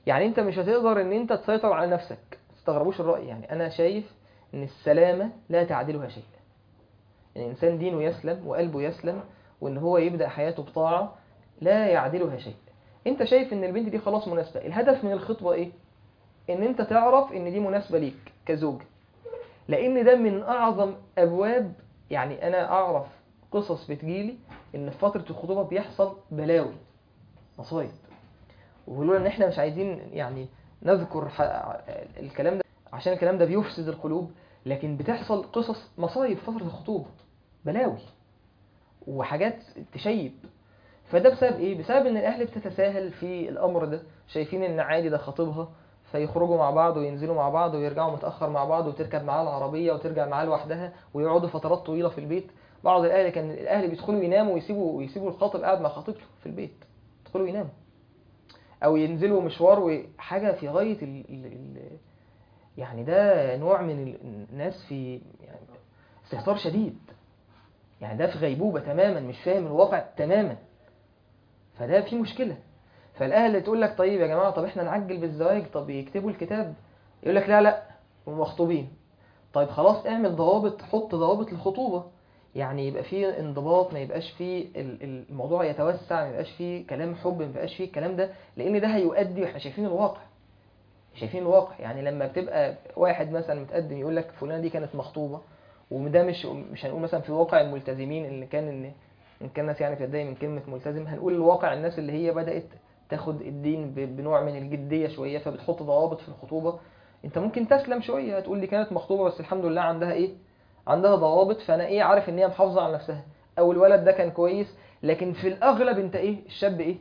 Speaker 2: يعني انت مش هتقدر ان انت تسيطر على نفسك ما تستغربوش الرأي يعني انا شايف ان السلامة لا تعدلها شيء ان الانسان دينه يسلم وقلبه يسلم وان هو يبدأ حياته بطاعة لا يعدلها شيء انت شايف ان البنت دي خلاص مناسبة الهدف من الخطبة ايه ان انت تعرف ان دي مناسبة ليك كزوج لان ده من اعظم ابواب يعني انا اعرف قصص بتجيلي ان في فترة الخطوبة بيحصل بلاوي مصايب ولولا ان احنا مش عايزين يعني نذكر ح- الكلام ده عشان الكلام ده بيفسد القلوب لكن بتحصل قصص مصايب فترة الخطوبة بلاوي وحاجات تشيب فده بسبب ايه بسبب ان الاهل بتتساهل في الامر ده شايفين ان عادي ده خطيبها فيخرجوا مع بعض وينزلوا مع بعض ويرجعوا متاخر مع بعض وتركب معاه العربيه وترجع معاه لوحدها ويقعدوا فترات طويله في البيت بعض الاهل كان الاهل بيدخلوا يناموا ويسيبوا ويسيبوا الخاطب قاعد مع خطيبته في البيت يدخلوا يناموا او ينزلوا مشوار وحاجه في غايه ال... ال... ال... يعني ده نوع من ال- الناس في يعني استهتار شديد يعني ده في غيبوبه تماما مش فاهم الواقع تماما فده في مشكله فالاهل تقول لك طيب يا جماعه طب احنا نعجل بالزواج طب يكتبوا الكتاب يقول لك لا لا هم مخطوبين طيب خلاص اعمل ضوابط حط ضوابط للخطوبه يعني يبقى فيه انضباط ما يبقاش فيه ال- ال- الموضوع يتوسع ما يبقاش فيه كلام حب ما يبقاش فيه الكلام ده لان ده هيؤدي واحنا شايفين الواقع شايفين الواقع يعني لما بتبقى واحد مثلا متقدم يقول لك فلانه دي كانت مخطوبه وده مش مش هنقول مثلا في واقع الملتزمين اللي كان ان ان كان الناس يعني بتتضايق من كلمه ملتزم هنقول الواقع الناس اللي هي بدات تاخد الدين ب- بنوع من الجديه شويه فبتحط ضوابط في الخطوبه انت ممكن تسلم شويه هتقول دي كانت مخطوبه بس الحمد لله عندها ايه عندها ضوابط فانا ايه عارف ان هي محافظه على نفسها او الولد ده كان كويس لكن في الاغلب انت ايه الشاب ايه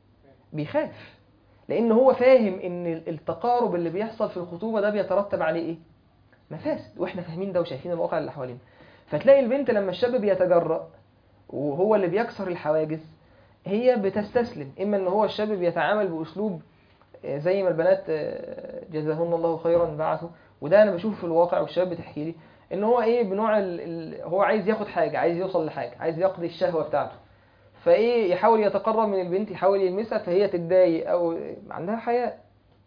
Speaker 2: بيخاف لان هو فاهم ان ال- التقارب اللي بيحصل في الخطوبه ده بيترتب عليه ايه مفاسد واحنا فاهمين ده وشايفين الواقع اللي حوالينا فتلاقي البنت لما الشاب بيتجرأ وهو اللي بيكسر الحواجز هي بتستسلم اما ان هو الشاب بيتعامل باسلوب آه، زي ما البنات آه، جزاهن الله خيرا بعثوا وده انا بشوفه في الواقع والشباب بتحكي لي ان هو ايه بنوع ال... ال... هو عايز ياخد حاجه عايز يوصل لحاجه عايز يقضي الشهوه بتاعته فايه يحاول يتقرب من البنت يحاول يلمسها فهي تتضايق او عندها حياء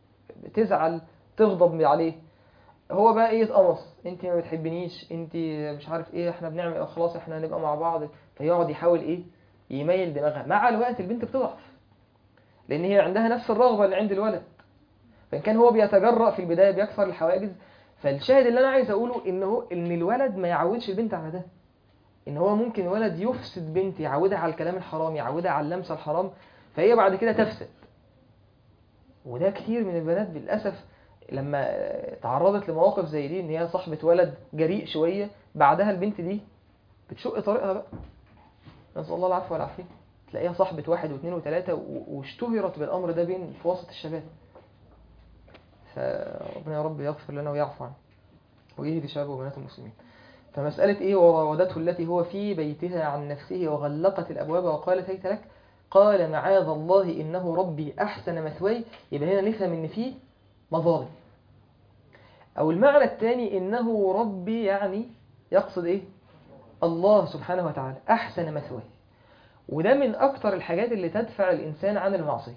Speaker 2: تزعل تغضب عليه هو بقى ايه يتقمص انت ما بتحبنيش انت مش عارف ايه احنا بنعمل خلاص احنا هنبقى مع بعض فيقعد يحاول ايه يميل دماغها مع الوقت البنت بتضعف لان هي عندها نفس الرغبه اللي عند الولد فان كان هو بيتجرأ في البدايه بيكسر الحواجز فالشاهد اللي انا عايز اقوله ان هو ان الولد ما يعودش البنت على ده ان هو ممكن الولد يفسد بنت يعودها على الكلام الحرام يعودها على اللمسه الحرام فهي بعد كده تفسد وده كتير من البنات للاسف لما تعرضت لمواقف زي دي ان هي صاحبه ولد جريء شويه بعدها البنت دي بتشق طريقها بقى نسال الله العفو والعافيه تلاقيها صاحبه واحد واثنين وثلاثه و- واشتهرت بالامر ده بين في وسط الشباب فربنا يا رب يغفر لنا ويعفو عنا ويهدي شباب وبنات المسلمين فمسألة إيه وراودته التي هو في بيتها عن نفسه وغلقت الأبواب وقالت هيت لك قال معاذ الله إنه ربي أحسن مثواي يبقى هنا نفهم إن فيه مظالم أو المعنى الثاني إنه ربي يعني يقصد إيه الله سبحانه وتعالى أحسن مثواي وده من أكتر الحاجات اللي تدفع الإنسان عن المعصية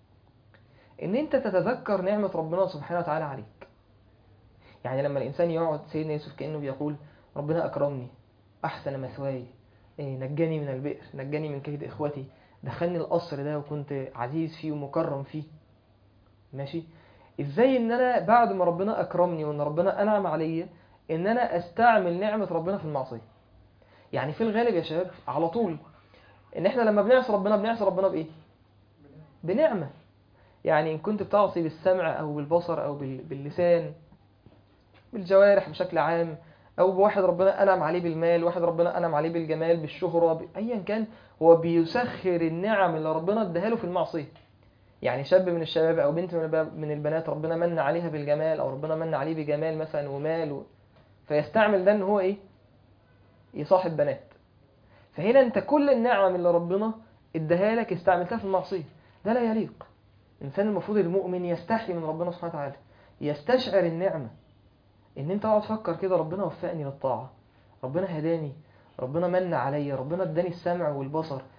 Speaker 2: إن أنت تتذكر نعمة ربنا سبحانه وتعالى عليك يعني لما الإنسان يقعد سيدنا يوسف كأنه بيقول ربنا أكرمني أحسن مثواي إيه، نجاني من البئر نجاني من كيد إخوتي دخلني القصر ده وكنت عزيز فيه ومكرم فيه ماشي إزاي إن أنا بعد ما ربنا أكرمني وإن ربنا أنعم عليا إن أنا أستعمل نعمة ربنا في المعصية يعني في الغالب يا شباب على طول إن إحنا لما بنعصي ربنا بنعصي ربنا بإيه؟ بنعمة يعني إن كنت بتعصي بالسمع أو بالبصر أو بال- باللسان بالجوارح بشكل عام او بواحد ربنا انعم عليه بالمال واحد ربنا انعم عليه بالجمال بالشهرة ب... ايا كان هو بيسخر النعم اللي ربنا اداها له في المعصية يعني شاب من الشباب او بنت من الب- من البنات ربنا من عليها بالجمال او ربنا من عليه بجمال مثلا ومال و... فيستعمل ده ان هو ايه يصاحب بنات فهنا انت كل النعم اللي ربنا اداها لك استعملتها في المعصية ده لا يليق الانسان المفروض المؤمن يستحي من ربنا سبحانه وتعالى يستشعر النعمة ان انت اقعد تفكر كده ربنا وفقني للطاعة ربنا هداني ربنا من عليا ربنا اداني السمع والبصر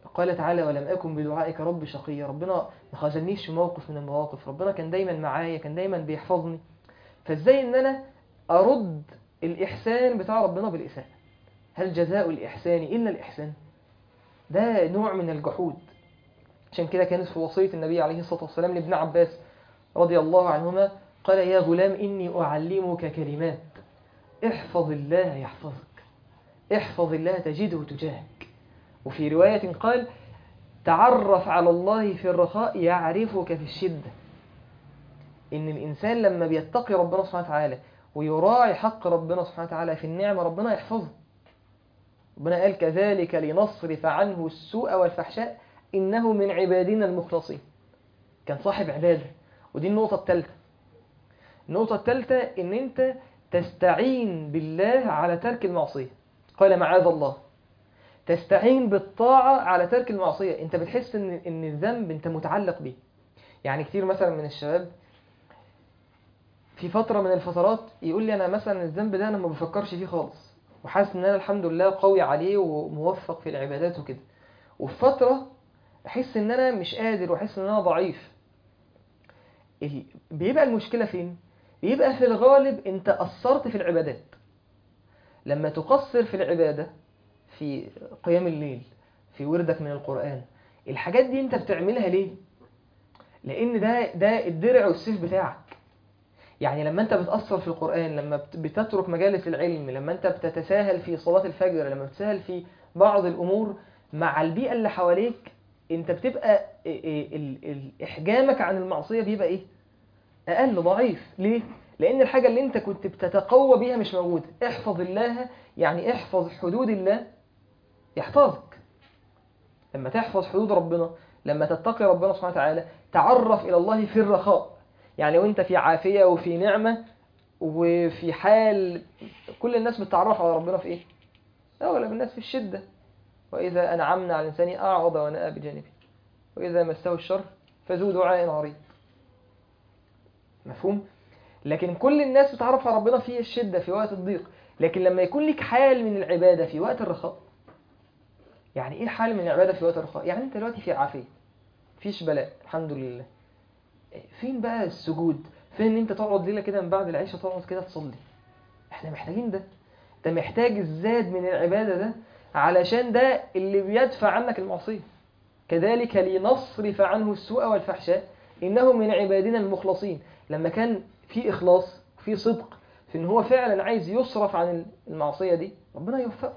Speaker 2: قال تعالى ولم أكن بدعائك رب شقيا ربنا ما خذلنيش في موقف من المواقف ربنا كان دايما معايا كان دايما بيحفظني فازاي ان انا ارد الاحسان بتاع ربنا بالاساءه هل جزاء الاحسان الا الاحسان ده نوع من الجحود عشان كده كانت في وصيه النبي عليه الصلاه والسلام لابن عباس رضي الله عنهما قال يا غلام اني اعلمك كلمات احفظ الله يحفظك احفظ الله تجده تجاهك وفي روايه قال تعرف على الله في الرخاء يعرفك في الشده ان الانسان لما بيتقي ربنا سبحانه وتعالى ويراعي حق ربنا سبحانه وتعالى في النعمه ربنا يحفظه ربنا قال كذلك لنصرف عنه السوء والفحشاء انه من عبادنا المخلصين كان صاحب عباده ودي النقطه الثالثه النقطه الثالثه ان انت تستعين بالله على ترك المعصيه قال معاذ الله تستعين بالطاعه على ترك المعصيه انت بتحس ان ان الذنب انت متعلق بيه يعني كتير مثلا من الشباب في فترة من الفترات يقول لي أنا مثلا الذنب ده أنا ما بفكرش فيه خالص وحاسس إن أنا الحمد لله قوي عليه وموفق في العبادات وكده وفي فترة أحس إن أنا مش قادر وأحس إن أنا ضعيف ال- بيبقى المشكلة فين؟ بيبقى في الغالب أنت قصرت في العبادات لما تقصر في العبادة في قيام الليل في وردك من القرآن الحاجات دي أنت بتعملها ليه؟ لأن ده ده الدرع والسيف بتاعك يعني لما انت بتأثر في القرآن لما بت- بتترك مجالس العلم لما انت بتتساهل في صلاة الفجر لما بتتساهل في بعض الأمور مع البيئة اللي حواليك انت بتبقى ا- ا- ال- ال- إحجامك عن المعصية بيبقى ايه؟ أقل ضعيف ليه؟ لأن الحاجة اللي انت كنت بتتقوى بيها مش موجودة احفظ الله يعني احفظ حدود الله يحفظك لما تحفظ حدود ربنا لما تتقي ربنا سبحانه وتعالى تعرف إلى الله في الرخاء يعني وانت في عافية وفي نعمة وفي حال كل الناس بتتعرف على ربنا في ايه اغلب الناس في الشدة واذا انعمنا على الانسان اعرض ونأى بجانبه واذا مسه الشر فذو دعاء عريض مفهوم لكن كل الناس بتتعرف على ربنا في الشدة في وقت الضيق لكن لما يكون لك حال من العبادة في وقت الرخاء يعني ايه حال من العبادة في وقت الرخاء يعني انت دلوقتي في عافية مفيش بلاء الحمد لله فين بقى السجود فين ان انت تقعد ليله كده من بعد العشاء تقعد كده تصلي احنا محتاجين ده انت محتاج الزاد من العباده ده علشان ده اللي بيدفع عنك المعصيه كذلك لنصرف عنه السوء والفحشاء انه من عبادنا المخلصين لما كان في اخلاص في صدق في ان هو فعلا عايز يصرف عن المعصيه دي ربنا يوفقه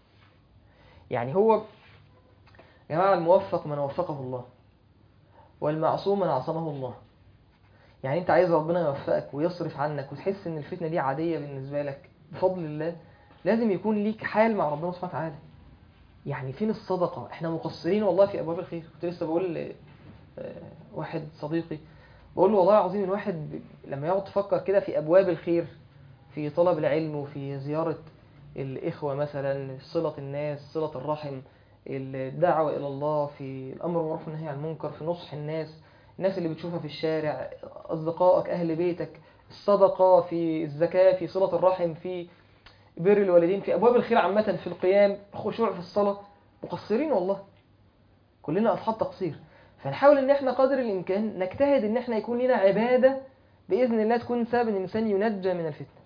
Speaker 2: يعني هو يا جماعه الموفق من وفقه الله والمعصوم من عصمه الله يعني انت عايز ربنا يوفقك ويصرف عنك وتحس ان الفتنه دي عاديه بالنسبه لك بفضل الله لازم يكون ليك حال مع ربنا سبحانه وتعالى يعني فين الصدقه احنا مقصرين والله في ابواب الخير كنت لسه بقول ل- آه، واحد صديقي بقول له والله العظيم الواحد ب- لما يقعد تفكر كده في ابواب الخير في طلب العلم وفي زياره الاخوه مثلا صله الناس صله الرحم الدعوه الى الله في الامر بالمعروف والنهي عن المنكر في نصح الناس الناس اللي بتشوفها في الشارع أصدقائك أهل بيتك الصدقة في الزكاة في صلة الرحم في بر الوالدين في أبواب الخير عامة في القيام خشوع في الصلاة مقصرين والله كلنا أصحاب تقصير فنحاول إن إحنا قدر الإمكان نجتهد إن إحنا يكون لنا عبادة بإذن الله تكون سبب إن الإنسان ينجى من الفتنة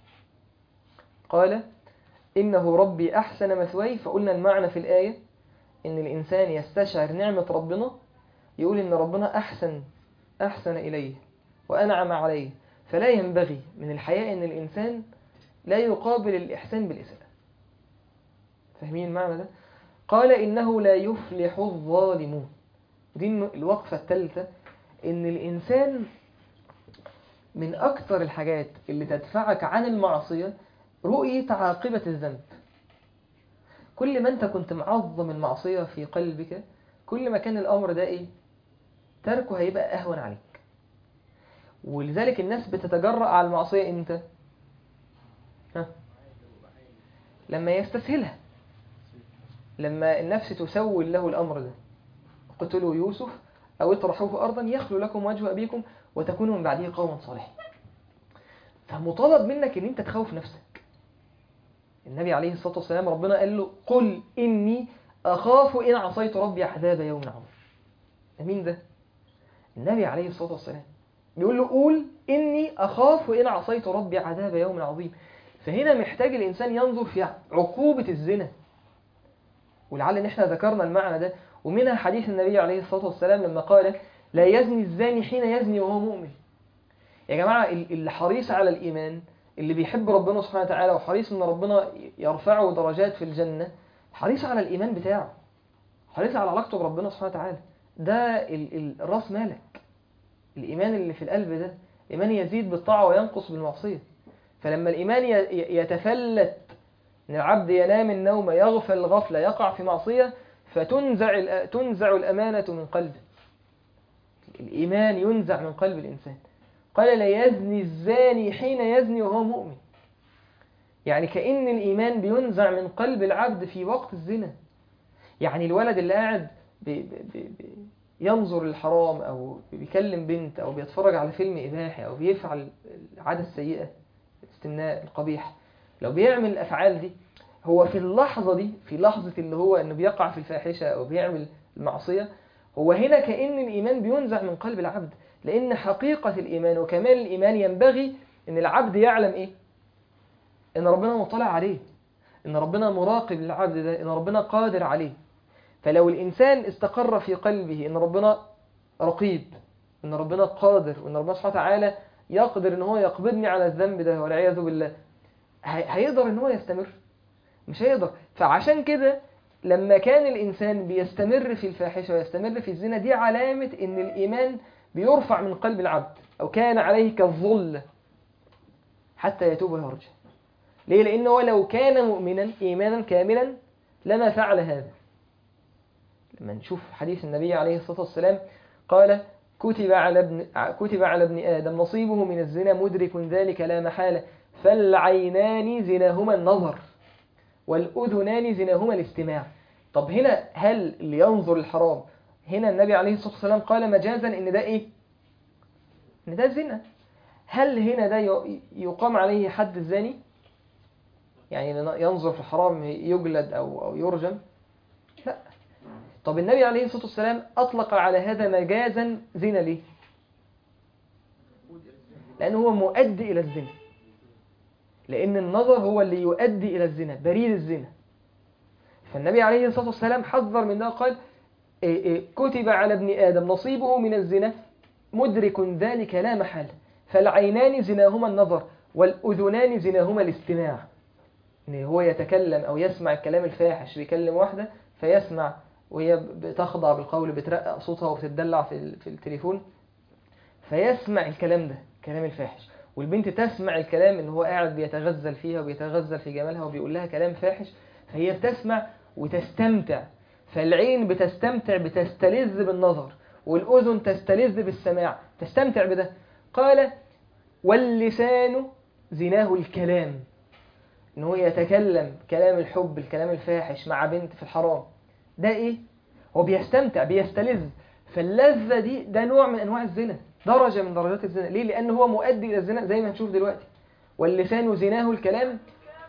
Speaker 2: قال إنه ربي أحسن مثواي فقلنا المعنى في الآية إن الإنسان يستشعر نعمة ربنا يقول إن ربنا أحسن أحسن إليه وأنعم عليه فلا ينبغي من الحياة إن الإنسان لا يقابل الإحسان بالإساءة فاهمين المعنى ده؟ قال إنه لا يفلح الظالمون ودي الوقفة الثالثة إن الإنسان من أكثر الحاجات اللي تدفعك عن المعصية رؤية عاقبة الذنب كل ما أنت كنت معظم المعصية في قلبك كل ما كان الأمر ده إيه؟ تركه هيبقى أهون عليك ولذلك الناس بتتجرأ على المعصية إمتى؟ ها؟ لما يستسهلها لما النفس تسول له الأمر ده قتلوا يوسف أو اطرحوه أرضا يخلو لكم وجه أبيكم وتكونوا من بعده قوما صالحين فمطالب منك ان انت تخوف نفسك النبي عليه الصلاة والسلام ربنا قال له قل إني أخاف إن عصيت ربي عذاب يوم عظيم مين ده؟ النبي عليه الصلاة والسلام بيقول له قول إني أخاف إن عصيت ربي عذاب يوم عظيم فهنا محتاج الإنسان ينظر في عقوبة الزنا ولعل إن إحنا ذكرنا المعنى ده ومنها حديث النبي عليه الصلاة والسلام لما قال لا يزني الزاني حين يزني وهو مؤمن يا جماعة اللي حريص على الإيمان اللي بيحب ربنا سبحانه وتعالى وحريص ان ربنا يرفعه درجات في الجنة حريص على الإيمان بتاعه حريص على علاقته بربنا سبحانه وتعالى ده الراس مالك الإيمان اللي في القلب ده الإيمان يزيد بالطاعة وينقص بالمعصية فلما الإيمان يتفلت ان العبد ينام النوم يغفل الغفلة يقع في معصية فتنزع تنزع الأمانة من قلبه الإيمان ينزع من قلب الإنسان قال لا يزني الزاني حين يزني وهو مؤمن يعني كأن الإيمان بينزع من قلب العبد في وقت الزنا يعني الولد اللي قاعد بي بي بي ينظر للحرام أو بيكلم بنت أو بيتفرج على فيلم إباحي أو بيفعل العادة السيئة الاستمناء القبيح لو بيعمل الأفعال دي هو في اللحظة دي في لحظة اللي هو أنه بيقع في الفاحشة أو بيعمل المعصية هو هنا كأن الإيمان بينزع من قلب العبد لأن حقيقة الإيمان وكمال الإيمان ينبغي أن العبد يعلم إيه؟ أن ربنا مطلع عليه أن ربنا مراقب للعبد ده أن ربنا قادر عليه فلو الإنسان استقر في قلبه أن ربنا رقيب أن ربنا قادر وأن ربنا سبحانه وتعالى يقدر أن هو يقبضني على الذنب ده والعياذ بالله هيقدر أن هو يستمر مش هيقدر فعشان كده لما كان الإنسان بيستمر في الفاحشة ويستمر في الزنا دي علامة أن الإيمان بيرفع من قلب العبد أو كان عليه كالظل حتى يتوب ويرجع ليه؟ لأنه لو كان مؤمنا إيمانا كاملا لما فعل هذا لما نشوف حديث النبي عليه الصلاة والسلام قال كتب على ابن, كتب على ابن آدم نصيبه من الزنا مدرك ذلك لا محالة فالعينان زناهما النظر والأذنان زناهما الاستماع طب هنا هل اللي ينظر الحرام هنا النبي عليه الصلاة والسلام قال مجازا ان ده ايه ان ده زنا هل هنا ده يقام عليه حد الزاني يعني ينظر في الحرام يجلد او او يرجم لا طب النبي عليه الصلاة والسلام اطلق على هذا مجازا زنا ليه لانه هو مؤدي الى الزنا لان النظر هو اللي يؤدي الى الزنا بريد الزنا فالنبي عليه الصلاة والسلام حذر من ده قال كتب على ابن آدم نصيبه من الزنا مدرك ذلك لا محل فالعينان زناهما النظر والأذنان زناهما الاستماع إن هو يتكلم أو يسمع الكلام الفاحش بيكلم واحدة فيسمع وهي بتخضع بالقول بترقق صوتها وبتدلع في, في التليفون فيسمع الكلام ده كلام الفاحش والبنت تسمع الكلام ان هو قاعد بيتغزل فيها وبيتغزل في جمالها وبيقول لها كلام فاحش فهي بتسمع وتستمتع فالعين بتستمتع بتستلذ بالنظر والأذن تستلذ بالسماع تستمتع بده قال واللسان زناه الكلام ان هو يتكلم كلام الحب الكلام الفاحش مع بنت في الحرام ده ايه هو بيستمتع بيستلذ فاللذة دي ده نوع من انواع الزنا درجة من درجات الزنا ليه لان هو مؤدي الى الزنا زي ما هنشوف دلوقتي واللسان زناه الكلام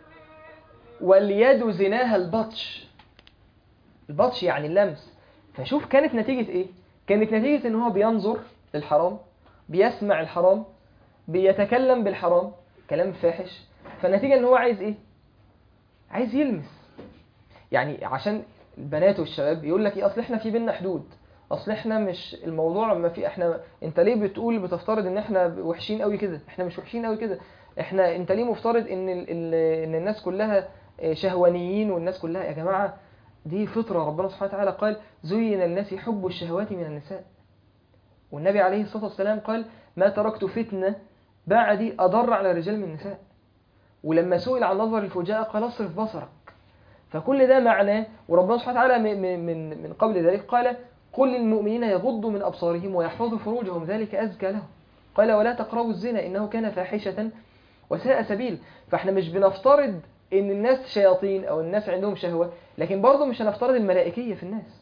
Speaker 2: واليد زناها البطش البطش يعني اللمس فشوف كانت نتيجة ايه كانت نتيجة ان هو بينظر للحرام بيسمع الحرام بيتكلم بالحرام كلام فاحش فالنتيجة ان هو عايز ايه عايز يلمس يعني عشان البنات والشباب يقول لك ايه اصل احنا في بينا حدود اصل احنا مش الموضوع ما في احنا انت ليه بتقول بتفترض ان احنا وحشين قوي كده احنا مش وحشين قوي كده احنا انت ليه مفترض ان ال... ال... ان الناس كلها شهوانيين والناس كلها يا جماعه دي فطرة ربنا سبحانه وتعالى قال زين الناس حب الشهوات من النساء والنبي عليه الصلاة والسلام قال ما تركت فتنة بعدي أضر على الرجال من النساء ولما سئل عن نظر الفجاء قال اصرف بصرك فكل ده معناه وربنا سبحانه وتعالى من, من, من قبل ذلك قال قل للمؤمنين يغضوا من أبصارهم ويحفظوا فروجهم ذلك أزكى لهم قال ولا تقربوا الزنا إنه كان فاحشة وساء سبيل فاحنا مش بنفترض ان الناس شياطين او الناس عندهم شهوة لكن برضه مش هنفترض الملائكية في الناس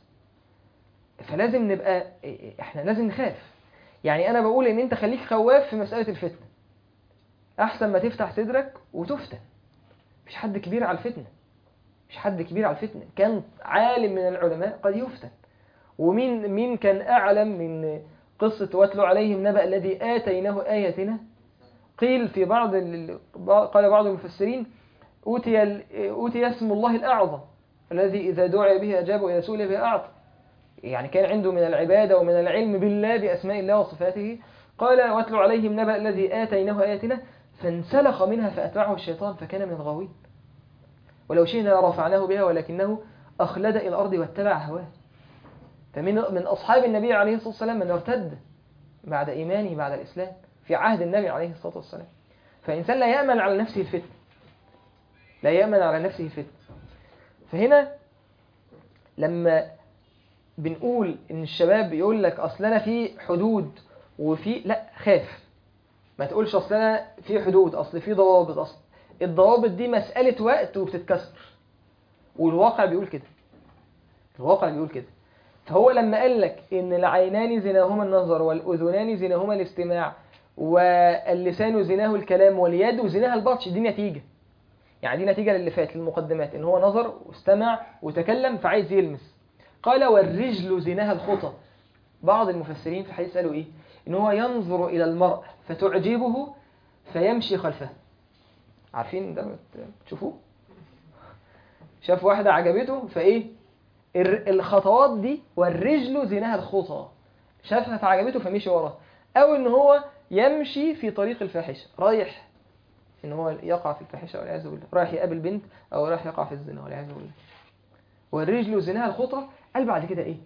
Speaker 2: فلازم نبقى احنا لازم نخاف يعني انا بقول ان انت خليك خواف في مسألة الفتنة احسن ما تفتح صدرك وتفتن مش حد كبير على الفتنة مش حد كبير على الفتنة كان عالم من العلماء قد يفتن ومين مين كان أعلم من قصة واتلو عليهم نبأ الذي آتيناه آياتنا قيل في بعض ال... قال بعض المفسرين أوتي, ال... أوتي اسم الله الأعظم الذي إذا دعي به أجاب وإذا سئل به أعطى يعني كان عنده من العبادة ومن العلم بالله بأسماء الله وصفاته قال واتلو عليهم نبأ الذي آتيناه آياتنا فانسلخ منها فأتبعه الشيطان فكان من الغاوين ولو شئنا رفعناه بها ولكنه أخلد إلى الأرض واتبع هواه فمن من أصحاب النبي عليه الصلاة والسلام من ارتد بعد إيمانه بعد الإسلام في عهد النبي عليه الصلاة والسلام فإنسان لا يأمن على نفسه الفتن لا يأمن على نفسه الفتن فهنا لما بنقول إن الشباب بيقول لك أصل أنا في حدود وفي لا خاف ما تقولش أصل أنا في حدود أصل في ضوابط أصل الضوابط دي مسألة وقت وبتتكسر والواقع بيقول كده الواقع بيقول كده فهو لما قال لك إن العينان زناهما النظر والأذنان زناهما الاستماع واللسان زناه الكلام واليد زناها البطش دي نتيجة يعني دي نتيجة للي فات للمقدمات إن هو نظر واستمع وتكلم فعايز يلمس قال والرجل زناها الخطى بعض المفسرين في الحديث قالوا إيه إن هو ينظر إلى المرء فتعجبه فيمشي خلفه عارفين ده تشوفوه شاف واحدة عجبته فإيه الخطوات دي والرجل زناها الخطى شافها فعجبته فمشي وراه أو إن هو يمشي في طريق الفاحشة رايح إن هو يقع في الفاحشة والعياذ بالله رايح يقابل بنت أو رايح يقع في الزنا والعياذ بالله والرجل زناها الخطى قال بعد كده إيه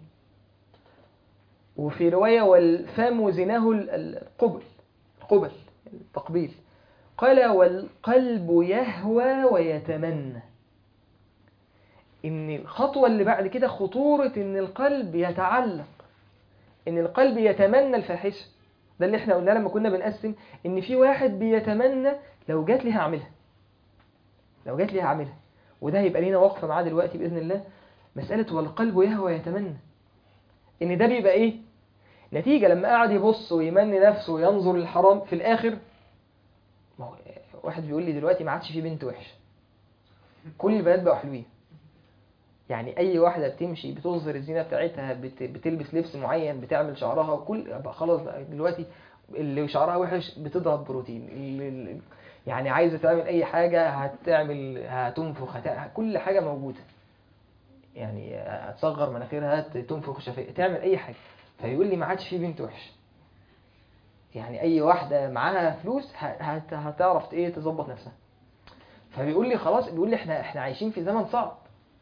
Speaker 2: وفي رواية والفم زناه القبل القبل التقبيل قال والقلب يهوى ويتمنى ان الخطوة اللي بعد كده خطورة ان القلب يتعلق ان القلب يتمنى الفاحشة ده اللي احنا قلنا لما كنا بنقسم ان في واحد بيتمنى لو جات لي هعملها لو جات لي هعملها وده هيبقى لينا وقفة معاه دلوقتي بإذن الله مسألة والقلب يهوى يتمنى ان ده بيبقى ايه نتيجة لما قاعد يبص ويمني نفسه وينظر للحرام في الآخر ما هو واحد بيقول لي دلوقتي ما عادش في بنت وحشة كل البنات بقوا حلوين يعني اي واحده بتمشي بتظهر الزينه بتاعتها بت... بتلبس لبس معين بتعمل شعرها وكل بقى خلاص بقى دلوقتي اللي شعرها وحش بتضرب بروتين اللي... يعني عايزه تعمل اي حاجه هتعمل هتنفخ هت... كل حاجه موجوده يعني هتصغر مناخيرها تنفخ شفايف تعمل اي حاجه فيقول لي ما عادش في بنت وحش يعني اي واحده معاها فلوس هت... هتعرف ايه تظبط نفسها فبيقول لي خلاص بيقول لي احنا احنا عايشين في زمن صعب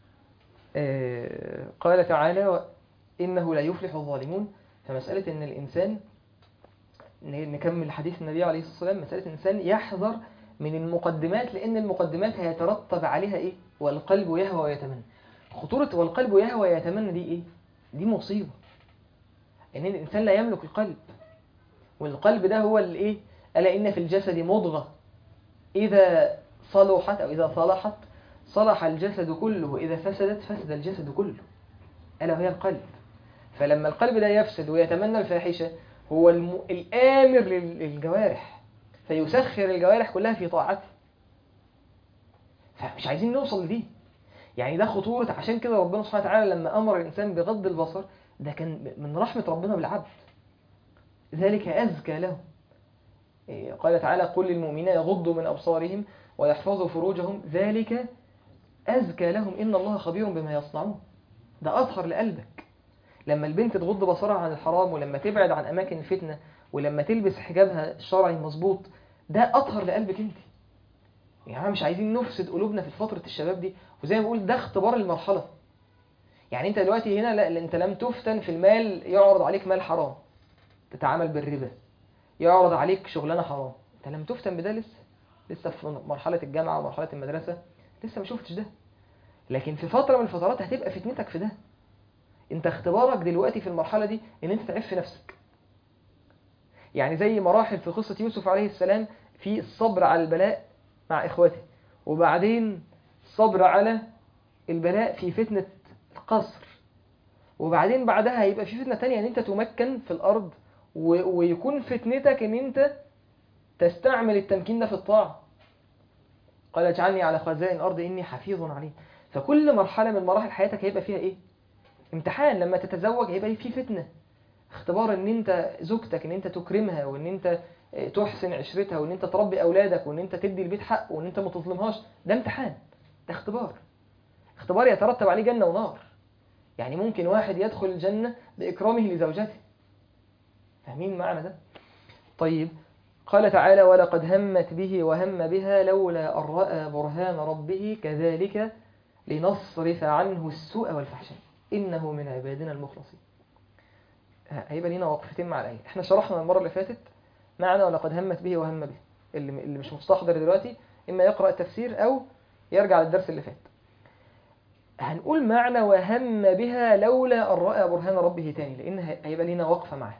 Speaker 2: قال تعالى إنه لا يفلح الظالمون فمسألة إن الإنسان نكمل حديث النبي عليه الصلاة والسلام مسألة الإنسان يحذر من المقدمات لأن المقدمات هيترتب عليها إيه والقلب يهوى ويتمنى خطورة والقلب يهوى ويتمنى دي إيه دي مصيبة إن الإنسان لا يملك القلب والقلب ده هو اللي إيه ألا إن في الجسد مضغة إذا صلحت أو إذا صلحت صلح الجسد كله وإذا فسدت فسد الجسد كله ألا وهي القلب فلما القلب ده يفسد ويتمنى الفاحشة هو الم... الآمر للجوارح فيسخر الجوارح كلها في طاعته فمش عايزين نوصل لدي يعني ده خطورة عشان كده ربنا سبحانه وتعالى لما أمر الإنسان بغض البصر ده كان من رحمة ربنا بالعبد ذلك أزكى له قال تعالى قل للمؤمنين يغضوا من أبصارهم ويحفظوا فروجهم ذلك أزكى لهم إن الله خبير بما يصنعون ده أطهر لقلبك لما البنت تغض بصرها عن الحرام ولما تبعد عن أماكن الفتنة ولما تلبس حجابها الشرعي مظبوط ده أطهر لقلبك أنت يعني مش عايزين نفسد قلوبنا في فترة الشباب دي وزي ما بقول ده اختبار المرحلة يعني انت دلوقتي هنا لا انت لم تفتن في المال يعرض عليك مال حرام تتعامل بالربا يعرض عليك شغلانة حرام انت لم تفتن بده لسه لسه في مرحلة الجامعة ومرحلة المدرسة لسه ما شفتش ده لكن في فترة من الفترات هتبقى فتنتك في ده انت اختبارك دلوقتي في المرحلة دي ان انت تعف نفسك يعني زي مراحل في قصة يوسف عليه السلام في الصبر على البلاء مع إخوته وبعدين الصبر على البلاء في فتنة القصر وبعدين بعدها هيبقى في فتنة تانية ان انت تمكن في الأرض ويكون فتنتك ان انت تستعمل التمكين ده في الطاعة قال اجعلني على خزائن الأرض إني حفيظ عليم فكل مرحلة من مراحل حياتك هيبقى فيها ايه امتحان لما تتزوج هيبقى فيه فتنة اختبار ان انت زوجتك ان انت تكرمها وان انت تحسن عشرتها وان انت تربي اولادك وان انت تدي البيت حق وان انت ما تظلمهاش ده امتحان ده اختبار اختبار يترتب عليه جنة ونار يعني ممكن واحد يدخل الجنة بإكرامه لزوجته فاهمين معنى ده طيب قال تعالى ولقد همت به وهم بها لولا أن رأى برهان ربه كذلك لنصرف عنه السوء والفحشاء إنه من عبادنا المخلصين هيبقى لينا وقفتين مع الآية احنا شرحنا المرة اللي فاتت معنى ولقد همت به وهم به اللي, اللي مش مستحضر دلوقتي إما يقرأ التفسير أو يرجع للدرس اللي فات هنقول معنى وهم بها لولا أن رأى برهان ربه تاني لأن هيبقى لينا وقفة معاه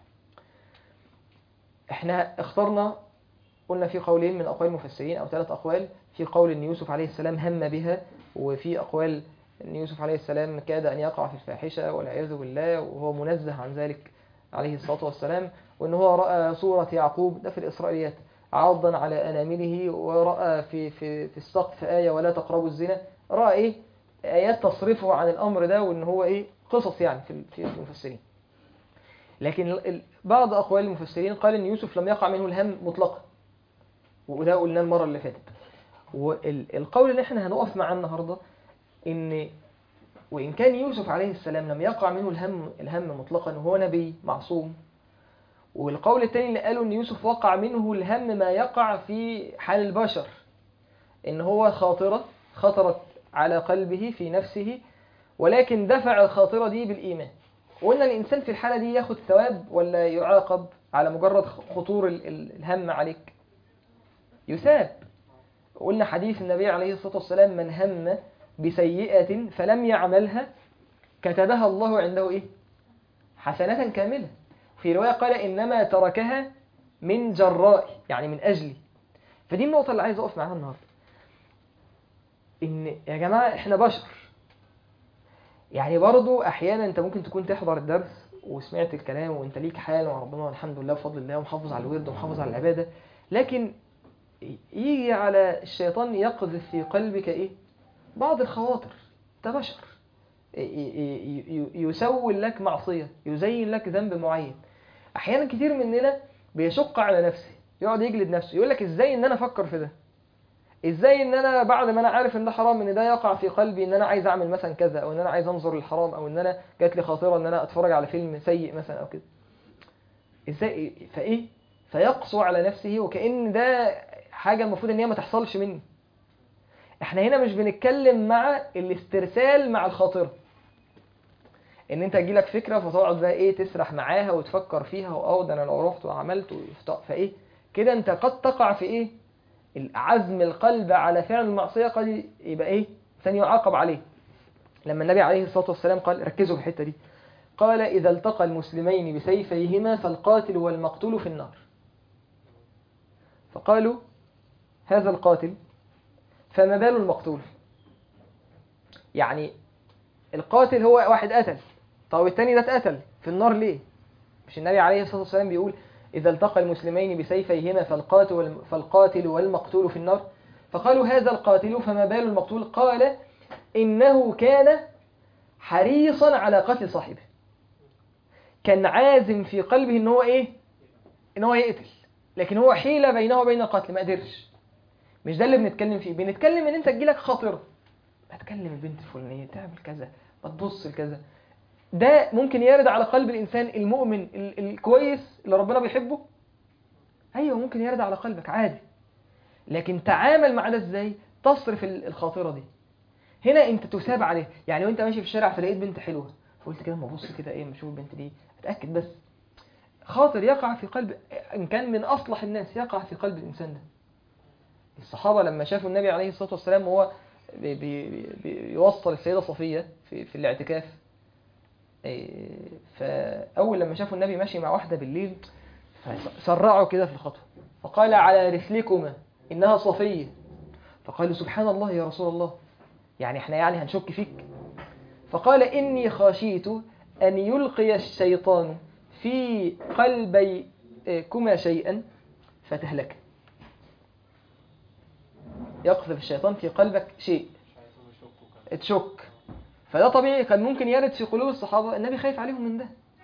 Speaker 2: احنا اخترنا قلنا في قولين من أقوال المفسرين أو ثلاث أقوال في قول أن يوسف عليه السلام هم بها وفي أقوال أن يوسف عليه السلام كاد أن يقع في الفاحشة والعياذ بالله وهو منزه عن ذلك عليه الصلاة والسلام وأن هو رأى صورة يعقوب ده في الإسرائيليات عاضا على أنامله ورأى في, في, في السقف آية ولا تقربوا الزنا رأى إيه آيات تصرفه عن الأمر ده وأن هو إيه قصص يعني في في المفسرين لكن بعض أقوال المفسرين قال أن يوسف لم يقع منه الهم مطلقا وده قلناه المرة اللي فاتت والقول اللي احنا هنقف معاه النهاردة ان وإن كان يوسف عليه السلام لم يقع منه الهم الهم مطلقا وهو نبي معصوم والقول الثاني اللي قالوا ان يوسف وقع منه الهم ما يقع في حال البشر ان هو خاطرة خطرت على قلبه في نفسه ولكن دفع الخاطرة دي بالإيمان وقلنا الإنسان في الحالة دي ياخد ثواب ولا يعاقب على مجرد خطور الهم عليك يثاب قلنا حديث النبي عليه الصلاة والسلام من هم بسيئة فلم يعملها كتبها الله عنده إيه؟ حسنة كاملة في رواية قال إنما تركها من جراء يعني من أجلي فدي النقطة اللي عايز أقف معاها النهاردة إن يا جماعة إحنا بشر يعني برضو أحيانا أنت ممكن تكون تحضر الدرس وسمعت الكلام وأنت ليك حال وربنا الحمد لله بفضل الله ومحافظ على الورد ومحافظ على العبادة لكن يجي على الشيطان يقذف في قلبك إيه بعض الخواطر أنت بشر يسول لك معصية يزين لك ذنب معين أحيانا كتير مننا بيشق على نفسه يقعد يجلد نفسه يقول لك إزاي إن أنا أفكر في ده ازاي ان انا بعد ما انا عارف ان ده حرام ان ده يقع في قلبي ان انا عايز اعمل مثلا كذا او ان انا عايز انظر للحرام او ان انا جات لي خاطره ان انا اتفرج على فيلم سيء مثلا او كده ازاي فايه فيقسو على نفسه وكأن ده حاجه المفروض ان هي ما تحصلش مني احنا هنا مش بنتكلم مع الاسترسال مع الخاطره ان انت تجيلك فكره فتقعد بقى ايه تسرح معاها وتفكر فيها واه ده انا لو رحت وعملت فايه كده انت قد تقع في ايه عزم القلب على فعل المعصية قد يبقى ايه ثاني يعاقب عليه لما النبي عليه الصلاة والسلام قال ركزوا في الحتة دي قال إذا التقى المسلمين بسيفيهما فالقاتل والمقتول في النار فقالوا هذا القاتل فما بال المقتول يعني القاتل هو واحد قتل طب التاني ده اتقتل في النار ليه مش النبي عليه الصلاة والسلام بيقول إذا التقى المسلمين بسيفيهما فالقاتل, فالقاتل والمقتول في النار فقالوا هذا القاتل فما بال المقتول قال إنه كان حريصا على قتل صاحبه كان عازم في قلبه إن هو إيه إن هو يقتل لكن هو حيلة بينه وبين القتل ما قدرش مش ده اللي بنتكلم فيه بنتكلم إن أنت تجيلك خاطرة ما تكلم البنت الفلانية تعمل كذا ما تبص لكذا ده ممكن يرد على قلب الإنسان المؤمن الكويس اللي ربنا بيحبه أيوة ممكن يرد على قلبك عادي لكن تعامل مع ده إزاي تصرف الخاطرة دي هنا أنت تثاب عليه يعني وأنت ماشي في الشارع فلقيت بنت حلوة فقلت كده ما ابص كده إيه ما اشوف البنت دي أتأكد بس خاطر يقع في قلب إن كان من أصلح الناس يقع في قلب الإنسان ده الصحابة لما شافوا النبي عليه الصلاة والسلام وهو بي بي بيوصل السيدة صفية في, في الاعتكاف فأول لما شافوا النبي ماشي مع واحدة بالليل فسرعوا كده في الخطوة فقال على رسلكما إنها صفية فقالوا سبحان الله يا رسول الله يعني احنا يعني هنشك فيك فقال إني خشيت أن يلقي الشيطان في قلبيكما شيئا فتهلك يقذف الشيطان في قلبك شيء تشك فده طبيعي كان ممكن يرد في قلوب الصحابة النبي خايف عليهم من ده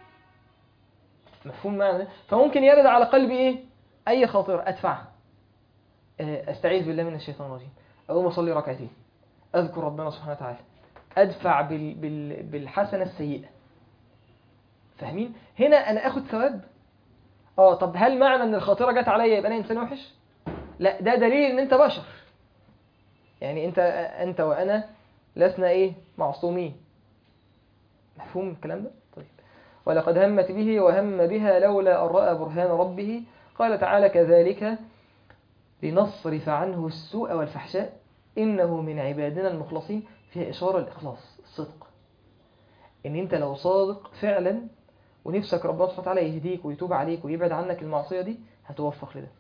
Speaker 2: مفهوم معنى ده فممكن يرد على قلبي ايه اي خاطر ادفعها آه، استعيذ بالله من الشيطان الرجيم اقوم اصلي ركعتين اذكر ربنا سبحانه وتعالى ادفع بال... بال... بالحسنه السيئه فاهمين هنا انا اخد ثواب اه طب هل معنى ان الخاطره جت عليا يبقى انا انسان وحش لا ده دليل ان انت بشر يعني انت انت وانا لسنا ايه معصومين مفهوم الكلام ده طيب ولقد همت به وهم بها لولا ان راى برهان ربه قال تعالى كذلك لنصرف عنه السوء والفحشاء انه من عبادنا المخلصين فيها اشاره الاخلاص الصدق ان انت لو صادق فعلا ونفسك ربنا سبحانه وتعالى يهديك ويتوب عليك ويبعد عنك المعصيه دي هتوفق لده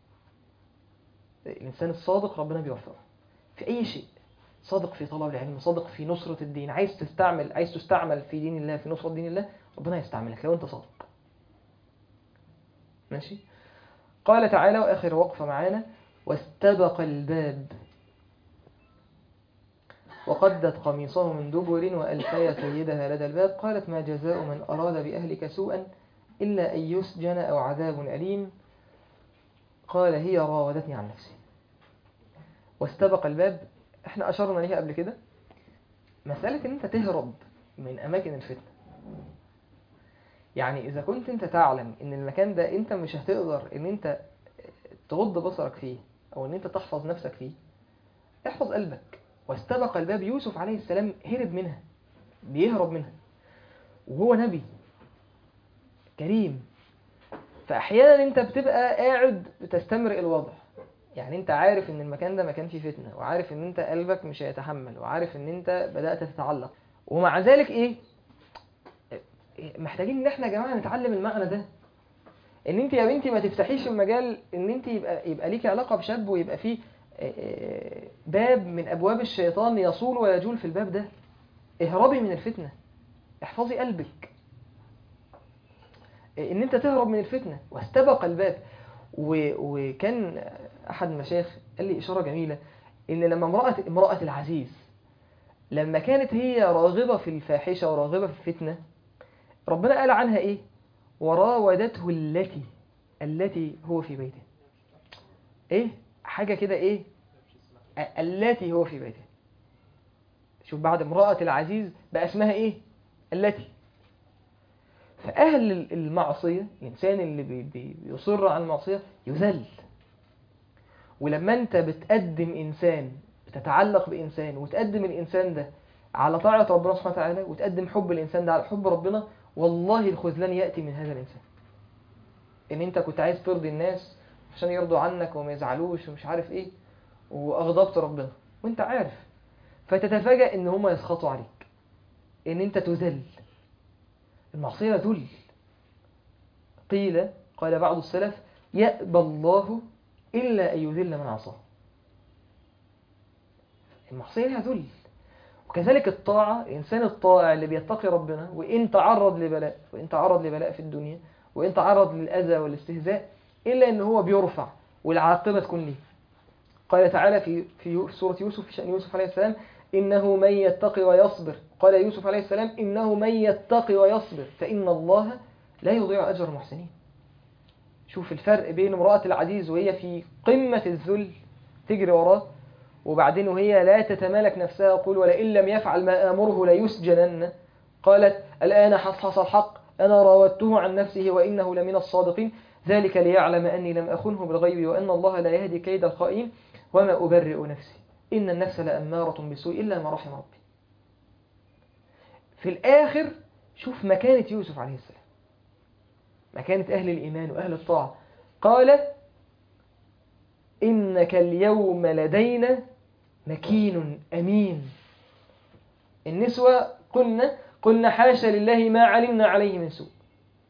Speaker 2: الانسان الصادق ربنا بيوفقه في اي شيء صادق في طلب العلم صادق في نصرة الدين عايز تستعمل عايز تستعمل في دين الله في نصرة دين الله ربنا يستعملك لو انت صادق ماشي قال تعالى واخر وقفة معانا واستبق الباب وقدت قميصه من دبر وألفي سيدها لدى الباب قالت ما جزاء من أراد بأهلك سوءا إلا أن يسجن أو عذاب أليم قال هي راودتني عن نفسي واستبق الباب احنا أشرنا ليها قبل كده مسألة ان انت تهرب من أماكن الفتنة يعني إذا كنت انت تعلم ان المكان ده انت مش هتقدر ان انت تغض بصرك فيه أو ان انت تحفظ نفسك فيه احفظ قلبك واستبق الباب يوسف عليه السلام هرب منها بيهرب منها وهو نبي كريم فأحيانا انت بتبقى قاعد بتستمرئ الوضع يعني انت عارف ان المكان ده مكان فيه فتنة وعارف ان انت قلبك مش هيتحمل وعارف ان انت بدأت تتعلق ومع ذلك ايه محتاجين ان احنا يا جماعة نتعلم المعنى ده ان انت يا بنتي ما تفتحيش المجال ان انت يبقى يبقى ليكي علاقة بشاب ويبقى فيه باب من ابواب الشيطان يصول ويجول في الباب ده اهربي من الفتنة احفظي قلبك ان انت تهرب من الفتنة واستبق الباب و... وكان احد المشايخ قال لي اشاره جميله ان لما امراه امراه العزيز لما كانت هي راغبه في الفاحشه وراغبه في الفتنه ربنا قال عنها ايه وراودته التي التي هو في بيته ايه حاجه كده ايه التي هو في بيته شوف بعد امراه العزيز بقى اسمها ايه التي فأهل المعصية الإنسان اللي بي بي بيصر على المعصية يذل ولما أنت بتقدم إنسان بتتعلق بإنسان وتقدم الإنسان ده على طاعة ربنا سبحانه وتعالى وتقدم حب الإنسان ده على حب ربنا والله الخذلان يأتي من هذا الإنسان إن أنت كنت عايز ترضي الناس عشان يرضوا عنك وما يزعلوش ومش عارف إيه وأغضبت ربنا وأنت عارف فتتفاجأ إن هما يسخطوا عليك إن أنت تذل المعصية ذل قيل قال بعض السلف يأبى الله إلا أن يذل من عصاه المعصية لها ذل وكذلك الطاعة الإنسان الطائع اللي بيتقي ربنا وإن تعرض لبلاء وإن تعرض لبلاء في الدنيا وإن تعرض للأذى والاستهزاء إلا أن هو بيرفع والعاقبة تكون ليه قال تعالى في في سورة يوسف في شأن يوسف عليه السلام إنه من يتقي ويصبر قال يوسف عليه السلام إنه من يتقي ويصبر فإن الله لا يضيع أجر المحسنين شوف الفرق بين امرأة العزيز وهي في قمة الذل تجري وراه وبعدين وهي لا تتمالك نفسها قول ولئن لم يفعل ما آمره ليسجنن قالت الآن حصحص الحق أنا راودته عن نفسه وإنه لمن الصادقين ذلك ليعلم أني لم أخنه بالغيب وأن الله لا يهدي كيد الخائن وما أبرئ نفسي إن النفس لأمارة بسوء إلا ما رحم ربي في الآخر شوف مكانة يوسف عليه السلام مكانة أهل الإيمان وأهل الطاعة قال إنك اليوم لدينا مكين أمين النسوة قلنا قلنا حاشا لله ما علمنا عليه من سوء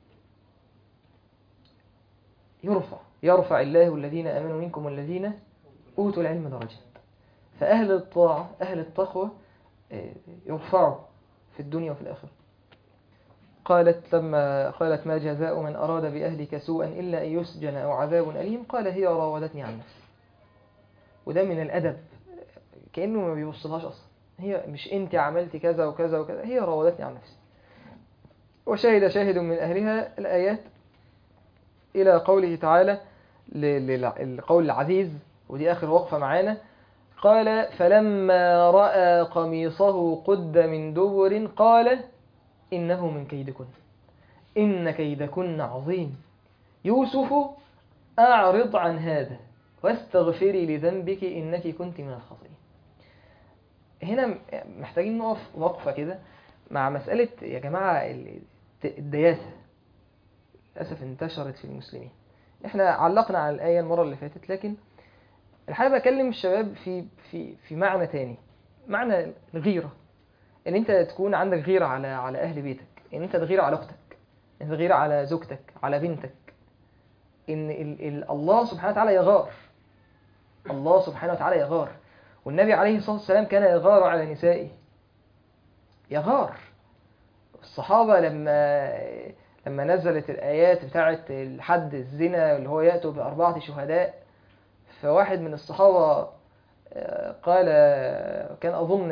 Speaker 2: يرفع يرفع الله الذين آمنوا منكم والذين أوتوا العلم درجات فأهل الطاعة أهل التقوى يرفعوا في الدنيا وفي الآخرة قالت لما قالت ما جزاء من أراد بأهلك سوءا إلا أن يسجن أو عذاب أليم قال هي راودتني عن نفسي وده من الأدب كأنه ما بيوصلهاش أصلا هي مش انت عملتي كذا وكذا وكذا هي راودتني عن نفسي وشهد شاهد من أهلها الآيات إلى قوله تعالى القول العزيز ودي آخر وقفة معانا قال فلما رأى قميصه قد من دبر قال إنه من كيدكن إن كيدكن عظيم يوسف أعرض عن هذا واستغفري لذنبك إنك كنت من الخاطئين هنا محتاجين نقف وقفة كده مع مسألة يا جماعة الدياثة للأسف انتشرت في المسلمين احنا علقنا على الآية المرة اللي فاتت لكن الحقيقة بكلم الشباب في في في معنى تاني معنى الغيرة ان انت تكون عندك غيرة على على اهل بيتك ان انت تغير على اختك ان انت تغير على زوجتك على بنتك ان ال ال الله سبحانه وتعالى يغار الله سبحانه وتعالى يغار والنبي عليه الصلاة والسلام كان يغار على نسائه يغار الصحابة لما لما نزلت الآيات بتاعة الحد الزنا اللي هو يأتوا بأربعة شهداء فواحد من الصحابة قال كان أظن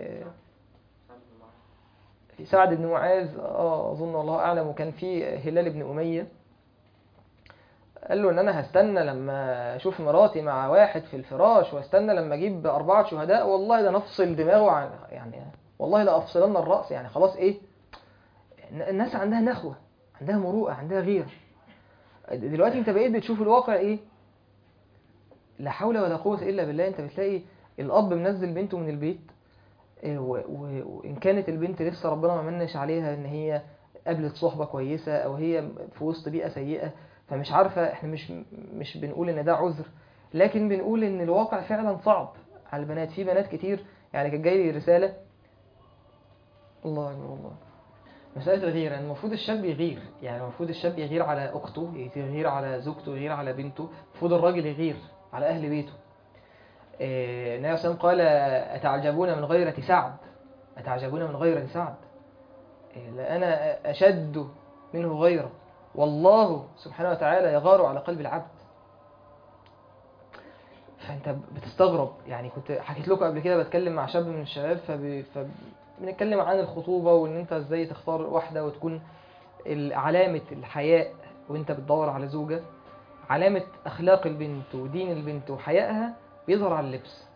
Speaker 2: في سعد بن معاذ اه أظن الله أعلم وكان في هلال بن أمية قال له ان انا هستنى لما اشوف مراتي مع واحد في الفراش واستنى لما اجيب اربعه شهداء والله ده نفصل دماغه عن يعني والله لا افصلن الراس يعني خلاص ايه الناس عندها نخوه عندها مروءه عندها غيره دلوقتي انت بقيت بتشوف الواقع ايه لا حول ولا قوه الا بالله انت بتلاقي الاب منزل بنته من البيت وان كانت البنت لسه ربنا ما منش عليها ان هي قابلت صحبه كويسه او هي في وسط بيئه سيئه فمش عارفة احنا مش مش بنقول ان ده عذر لكن بنقول ان الواقع فعلا صعب على البنات في بنات كتير يعني كانت جاي لي رسالة الله اكبر الله مسألة الغيرة المفروض الشاب يغير يعني المفروض الشاب يغير على أخته يغير على زوجته يغير على بنته المفروض الراجل يغير على أهل بيته النبي صلى الله عليه وسلم قال أتعجبون من غيرة سعد أتعجبون من غيرة سعد لأنا أشد منه غيره والله سبحانه وتعالى يغار على قلب العبد فانت بتستغرب يعني كنت حكيت لكم قبل كده بتكلم مع شاب من الشباب فب... فبنتكلم عن الخطوبة وان انت ازاي تختار واحدة وتكون علامة الحياء وانت بتدور على زوجة علامة اخلاق البنت ودين البنت وحيائها بيظهر على اللبس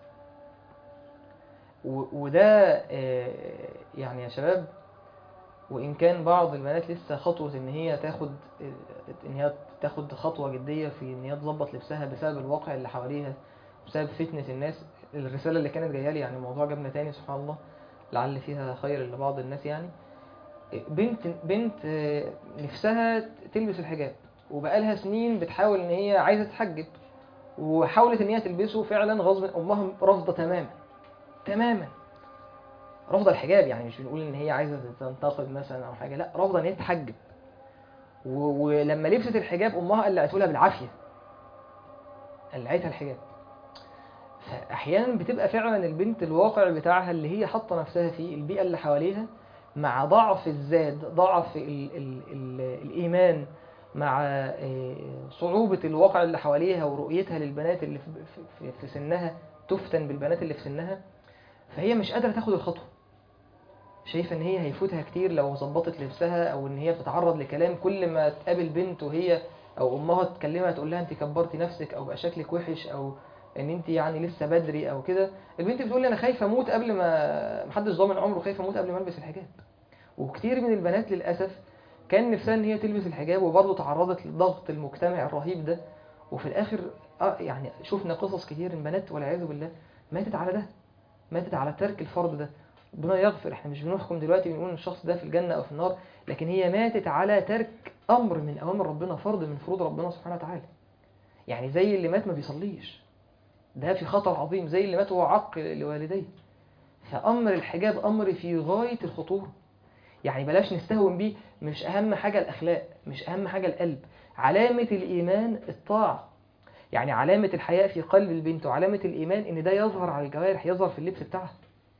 Speaker 2: و... وده يعني يا شباب وإن كان بعض البنات لسه خطوة إن هي تاخد إن هي تاخد خطوة جدية في إن هي تظبط لبسها بسبب الواقع اللي حواليها بسبب فتنة الناس الرسالة اللي كانت جاية لي يعني الموضوع جابنا تاني سبحان الله لعل فيها خير لبعض الناس يعني بنت بنت نفسها تلبس الحجاب وبقالها سنين بتحاول إن هي عايزة تحجب وحاولت إن هي تلبسه فعلا غصب أمها رافضة تماما تماما رافضه الحجاب يعني مش بنقول ان هي عايزه تنتقد مثلا او حاجه لا رافضه ان هي تحجب ولما لبست الحجاب امها قلعته لها بالعافيه قلعتها الحجاب فاحيانا بتبقى فعلا البنت الواقع بتاعها اللي هي حاطه نفسها فيه البيئه اللي حواليها مع ضعف الذات ضعف ال ال ال الايمان مع صعوبه الواقع اللي حواليها ورؤيتها للبنات اللي في, في سنها تفتن بالبنات اللي في سنها فهي مش قادره تاخد الخطوه شايفه ان هي هيفوتها كتير لو ظبطت لبسها او ان هي بتتعرض لكلام كل ما تقابل بنت وهي او امها تكلمها تقول لها انت كبرتي نفسك او بقى شكلك وحش او ان انت يعني لسه بدري او كده البنت بتقول لي انا خايفه اموت قبل ما محدش ضامن عمره خايفه اموت قبل ما البس الحجاب وكتير من البنات للاسف كان نفسها ان هي تلبس الحجاب وبرضه تعرضت للضغط المجتمعي الرهيب ده وفي الاخر اه يعني شفنا قصص كتير من بنات والعياذ بالله ماتت على ده ماتت على ترك الفرض ده ربنا يغفر احنا مش بنحكم دلوقتي بنقول ان الشخص ده في الجنة او في النار لكن هي ماتت على ترك امر من اوامر ربنا فرض من فروض ربنا سبحانه وتعالى يعني زي اللي مات ما بيصليش ده في خطر عظيم زي اللي مات وهو عق لوالديه فامر الحجاب امر في غاية الخطورة يعني بلاش نستهون بيه مش اهم حاجة الاخلاق مش اهم حاجة القلب علامة الايمان الطاعة يعني علامة الحياء في قلب البنت وعلامة الإيمان إن ده يظهر على الجوارح يظهر في اللبس بتاعها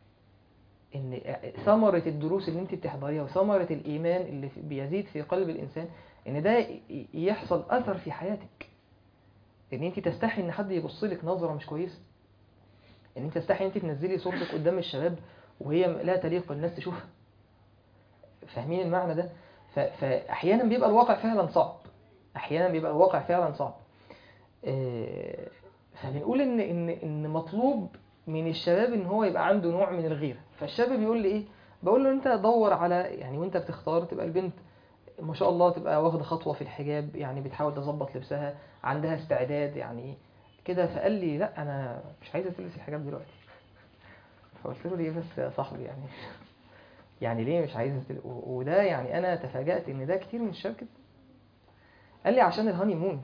Speaker 2: إن ثمرة الدروس اللي أنت بتحضريها وثمرة الإيمان اللي بيزيد في قلب الإنسان إن ده يحصل أثر في حياتك إن أنت تستحي إن حد يبص لك نظرة مش كويسة ان انت تستحي انت تنزلي صورتك قدام الشباب وهي لا تليق الناس تشوفها فاهمين المعنى ده ف- فاحيانا بيبقى الواقع فعلا صعب احيانا بيبقى الواقع فعلا صعب آه، فبنقول ان ان ان مطلوب من الشباب ان هو يبقى عنده نوع من الغيره فالشاب بيقول لي ايه بقول له انت دور على يعني وانت بتختار تبقى البنت ما شاء الله تبقى واخده خطوه في الحجاب يعني بتحاول تظبط لبسها عندها استعداد يعني كده فقال لي لا انا مش عايزه تلبس الحجاب دلوقتي فقلت له ليه بس يا صاحبي يعني يعني ليه مش عايزه تل... و- وده يعني انا تفاجأت ان ده كتير من الشباب كده قال لي عشان الهاني مون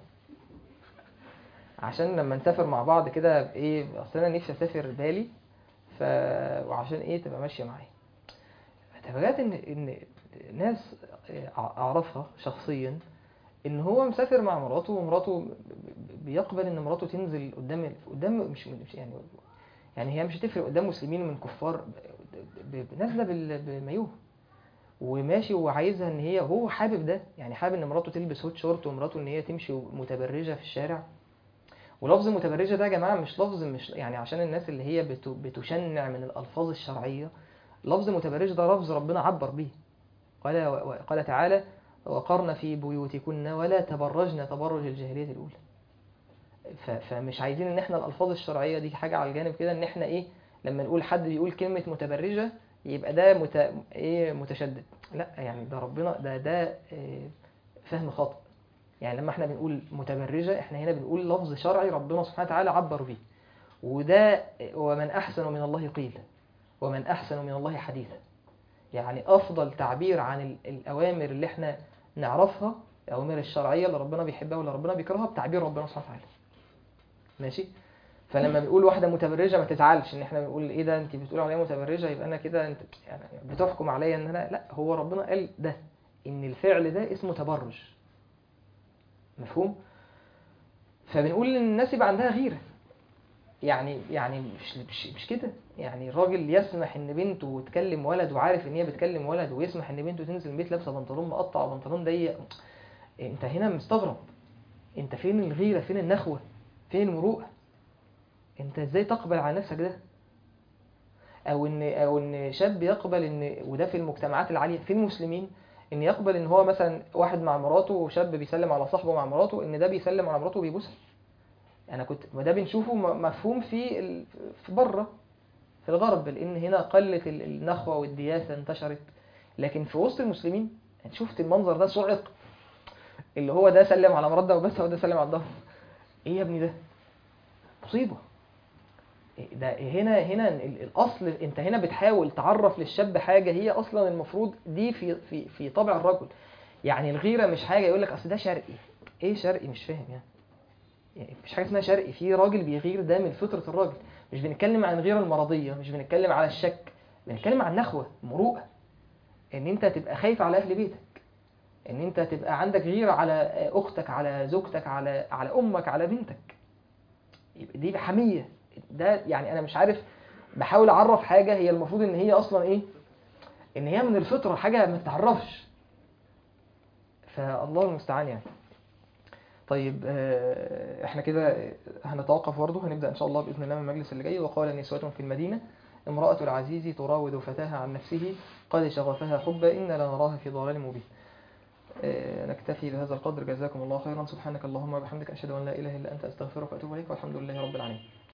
Speaker 2: عشان لما نسافر مع بعض كده ايه اصل انا نفسي اسافر بالي ف وعشان ايه تبقى ماشيه معايا فتفاجأت ان ان ناس اعرفها شخصيا ان هو مسافر مع مراته ومراته ب- ب- بيقبل ان مراته تنزل قدام قدام مش مش يعني يعني هي مش هتفرق قدام مسلمين ومن كفار ب- ب- نازله بال- بمايوه وماشي وعايزها ان هي وهو حابب ده يعني حابب ان مراته تلبس هوت شورت ومراته ان هي تمشي متبرجه في الشارع ولفظ متبرجه ده يا جماعه مش لفظ مش يعني عشان الناس اللي هي بت- بتشنع من الالفاظ الشرعيه لفظ متبرج ده لفظ ربنا عبر به قال قال تعالى وقرن في بيوتكن ولا تبرجن تبرج الجاهليه الاولى ف- فمش عايزين ان احنا الالفاظ الشرعيه دي حاجه على الجانب كده ان احنا ايه لما نقول حد بيقول كلمه متبرجه يبقى ده مت... ايه متشدد لا يعني ده ربنا ده ده إيه فهم خاطئ يعني لما احنا بنقول متبرجه احنا هنا بنقول لفظ شرعي ربنا سبحانه وتعالى عبر بيه وده ومن احسن من الله قيل ومن احسن من الله حديثا يعني افضل تعبير عن ال- الاوامر اللي احنا نعرفها الاوامر الشرعيه اللي ربنا بيحبها واللي ربنا بيكرهها بتعبير ربنا سبحانه وتعالى ماشي فلما بنقول واحده متبرجه ما تزعلش ان احنا بنقول ايه ده انت بتقول عليا متبرجه يبقى انا كده انت يعني بتحكم عليا ان انا لا هو ربنا قال ده ان الفعل ده اسمه تبرج مفهوم فبنقول ان الناس يبقى عندها غيره يعني يعني مش مش, مش كده يعني الراجل يسمح ان بنته تكلم ولد وعارف ان هي بتكلم ولد ويسمح ان بنته تنزل البيت لابسه بنطلون مقطع وبنطلون ضيق انت هنا مستغرب انت فين الغيره فين النخوه فين المروءه انت ازاي تقبل على نفسك ده او ان او ان شاب يقبل ان وده في المجتمعات العاليه في المسلمين ان يقبل ان هو مثلا واحد مع مراته وشاب بيسلم على صاحبه مع مراته ان ده بيسلم على مراته وبيبوسها انا كنت وده بنشوفه م- مفهوم في ال... في بره في الغرب لان هنا قله ال- النخوه والدياثه انتشرت لكن في وسط المسلمين انت شفت المنظر ده صعق اللي هو ده سلم على مرات ده وبس وده سلم على الظهر ايه يا ابني ده مصيبه ده هنا هنا ال- الاصل انت هنا بتحاول تعرف للشاب حاجه هي اصلا المفروض دي في في في طبع الرجل يعني الغيره مش حاجه يقول لك اصل ده شرقي ايه شرقي مش فاهم يعني يعني مفيش حاجه اسمها شرقي في راجل بيغير ده من فطره الراجل مش بنتكلم عن الغيره المرضيه مش بنتكلم على الشك بنتكلم عن نخوه مروءه ان انت تبقى خايف على اهل بيتك ان انت تبقى عندك غيره على اختك على زوجتك على على امك على بنتك يبقى دي حميه ده يعني انا مش عارف بحاول اعرف حاجه هي المفروض ان هي اصلا ايه ان هي من الفطره حاجه ما تتعرفش فالله المستعان يعني طيب آه، احنا كده هنتوقف برضه هنبدا ان شاء الله باذن الله من المجلس اللي جاي وقال نسوة في المدينه امراه العزيز تراود فتاها عن نفسه قد شغفها حبا ان لنراها في ضلال مبين آه، نكتفي بهذا القدر جزاكم الله خيرا سبحانك اللهم وبحمدك اشهد ان لا اله الا انت استغفرك واتوب اليك والحمد لله رب العالمين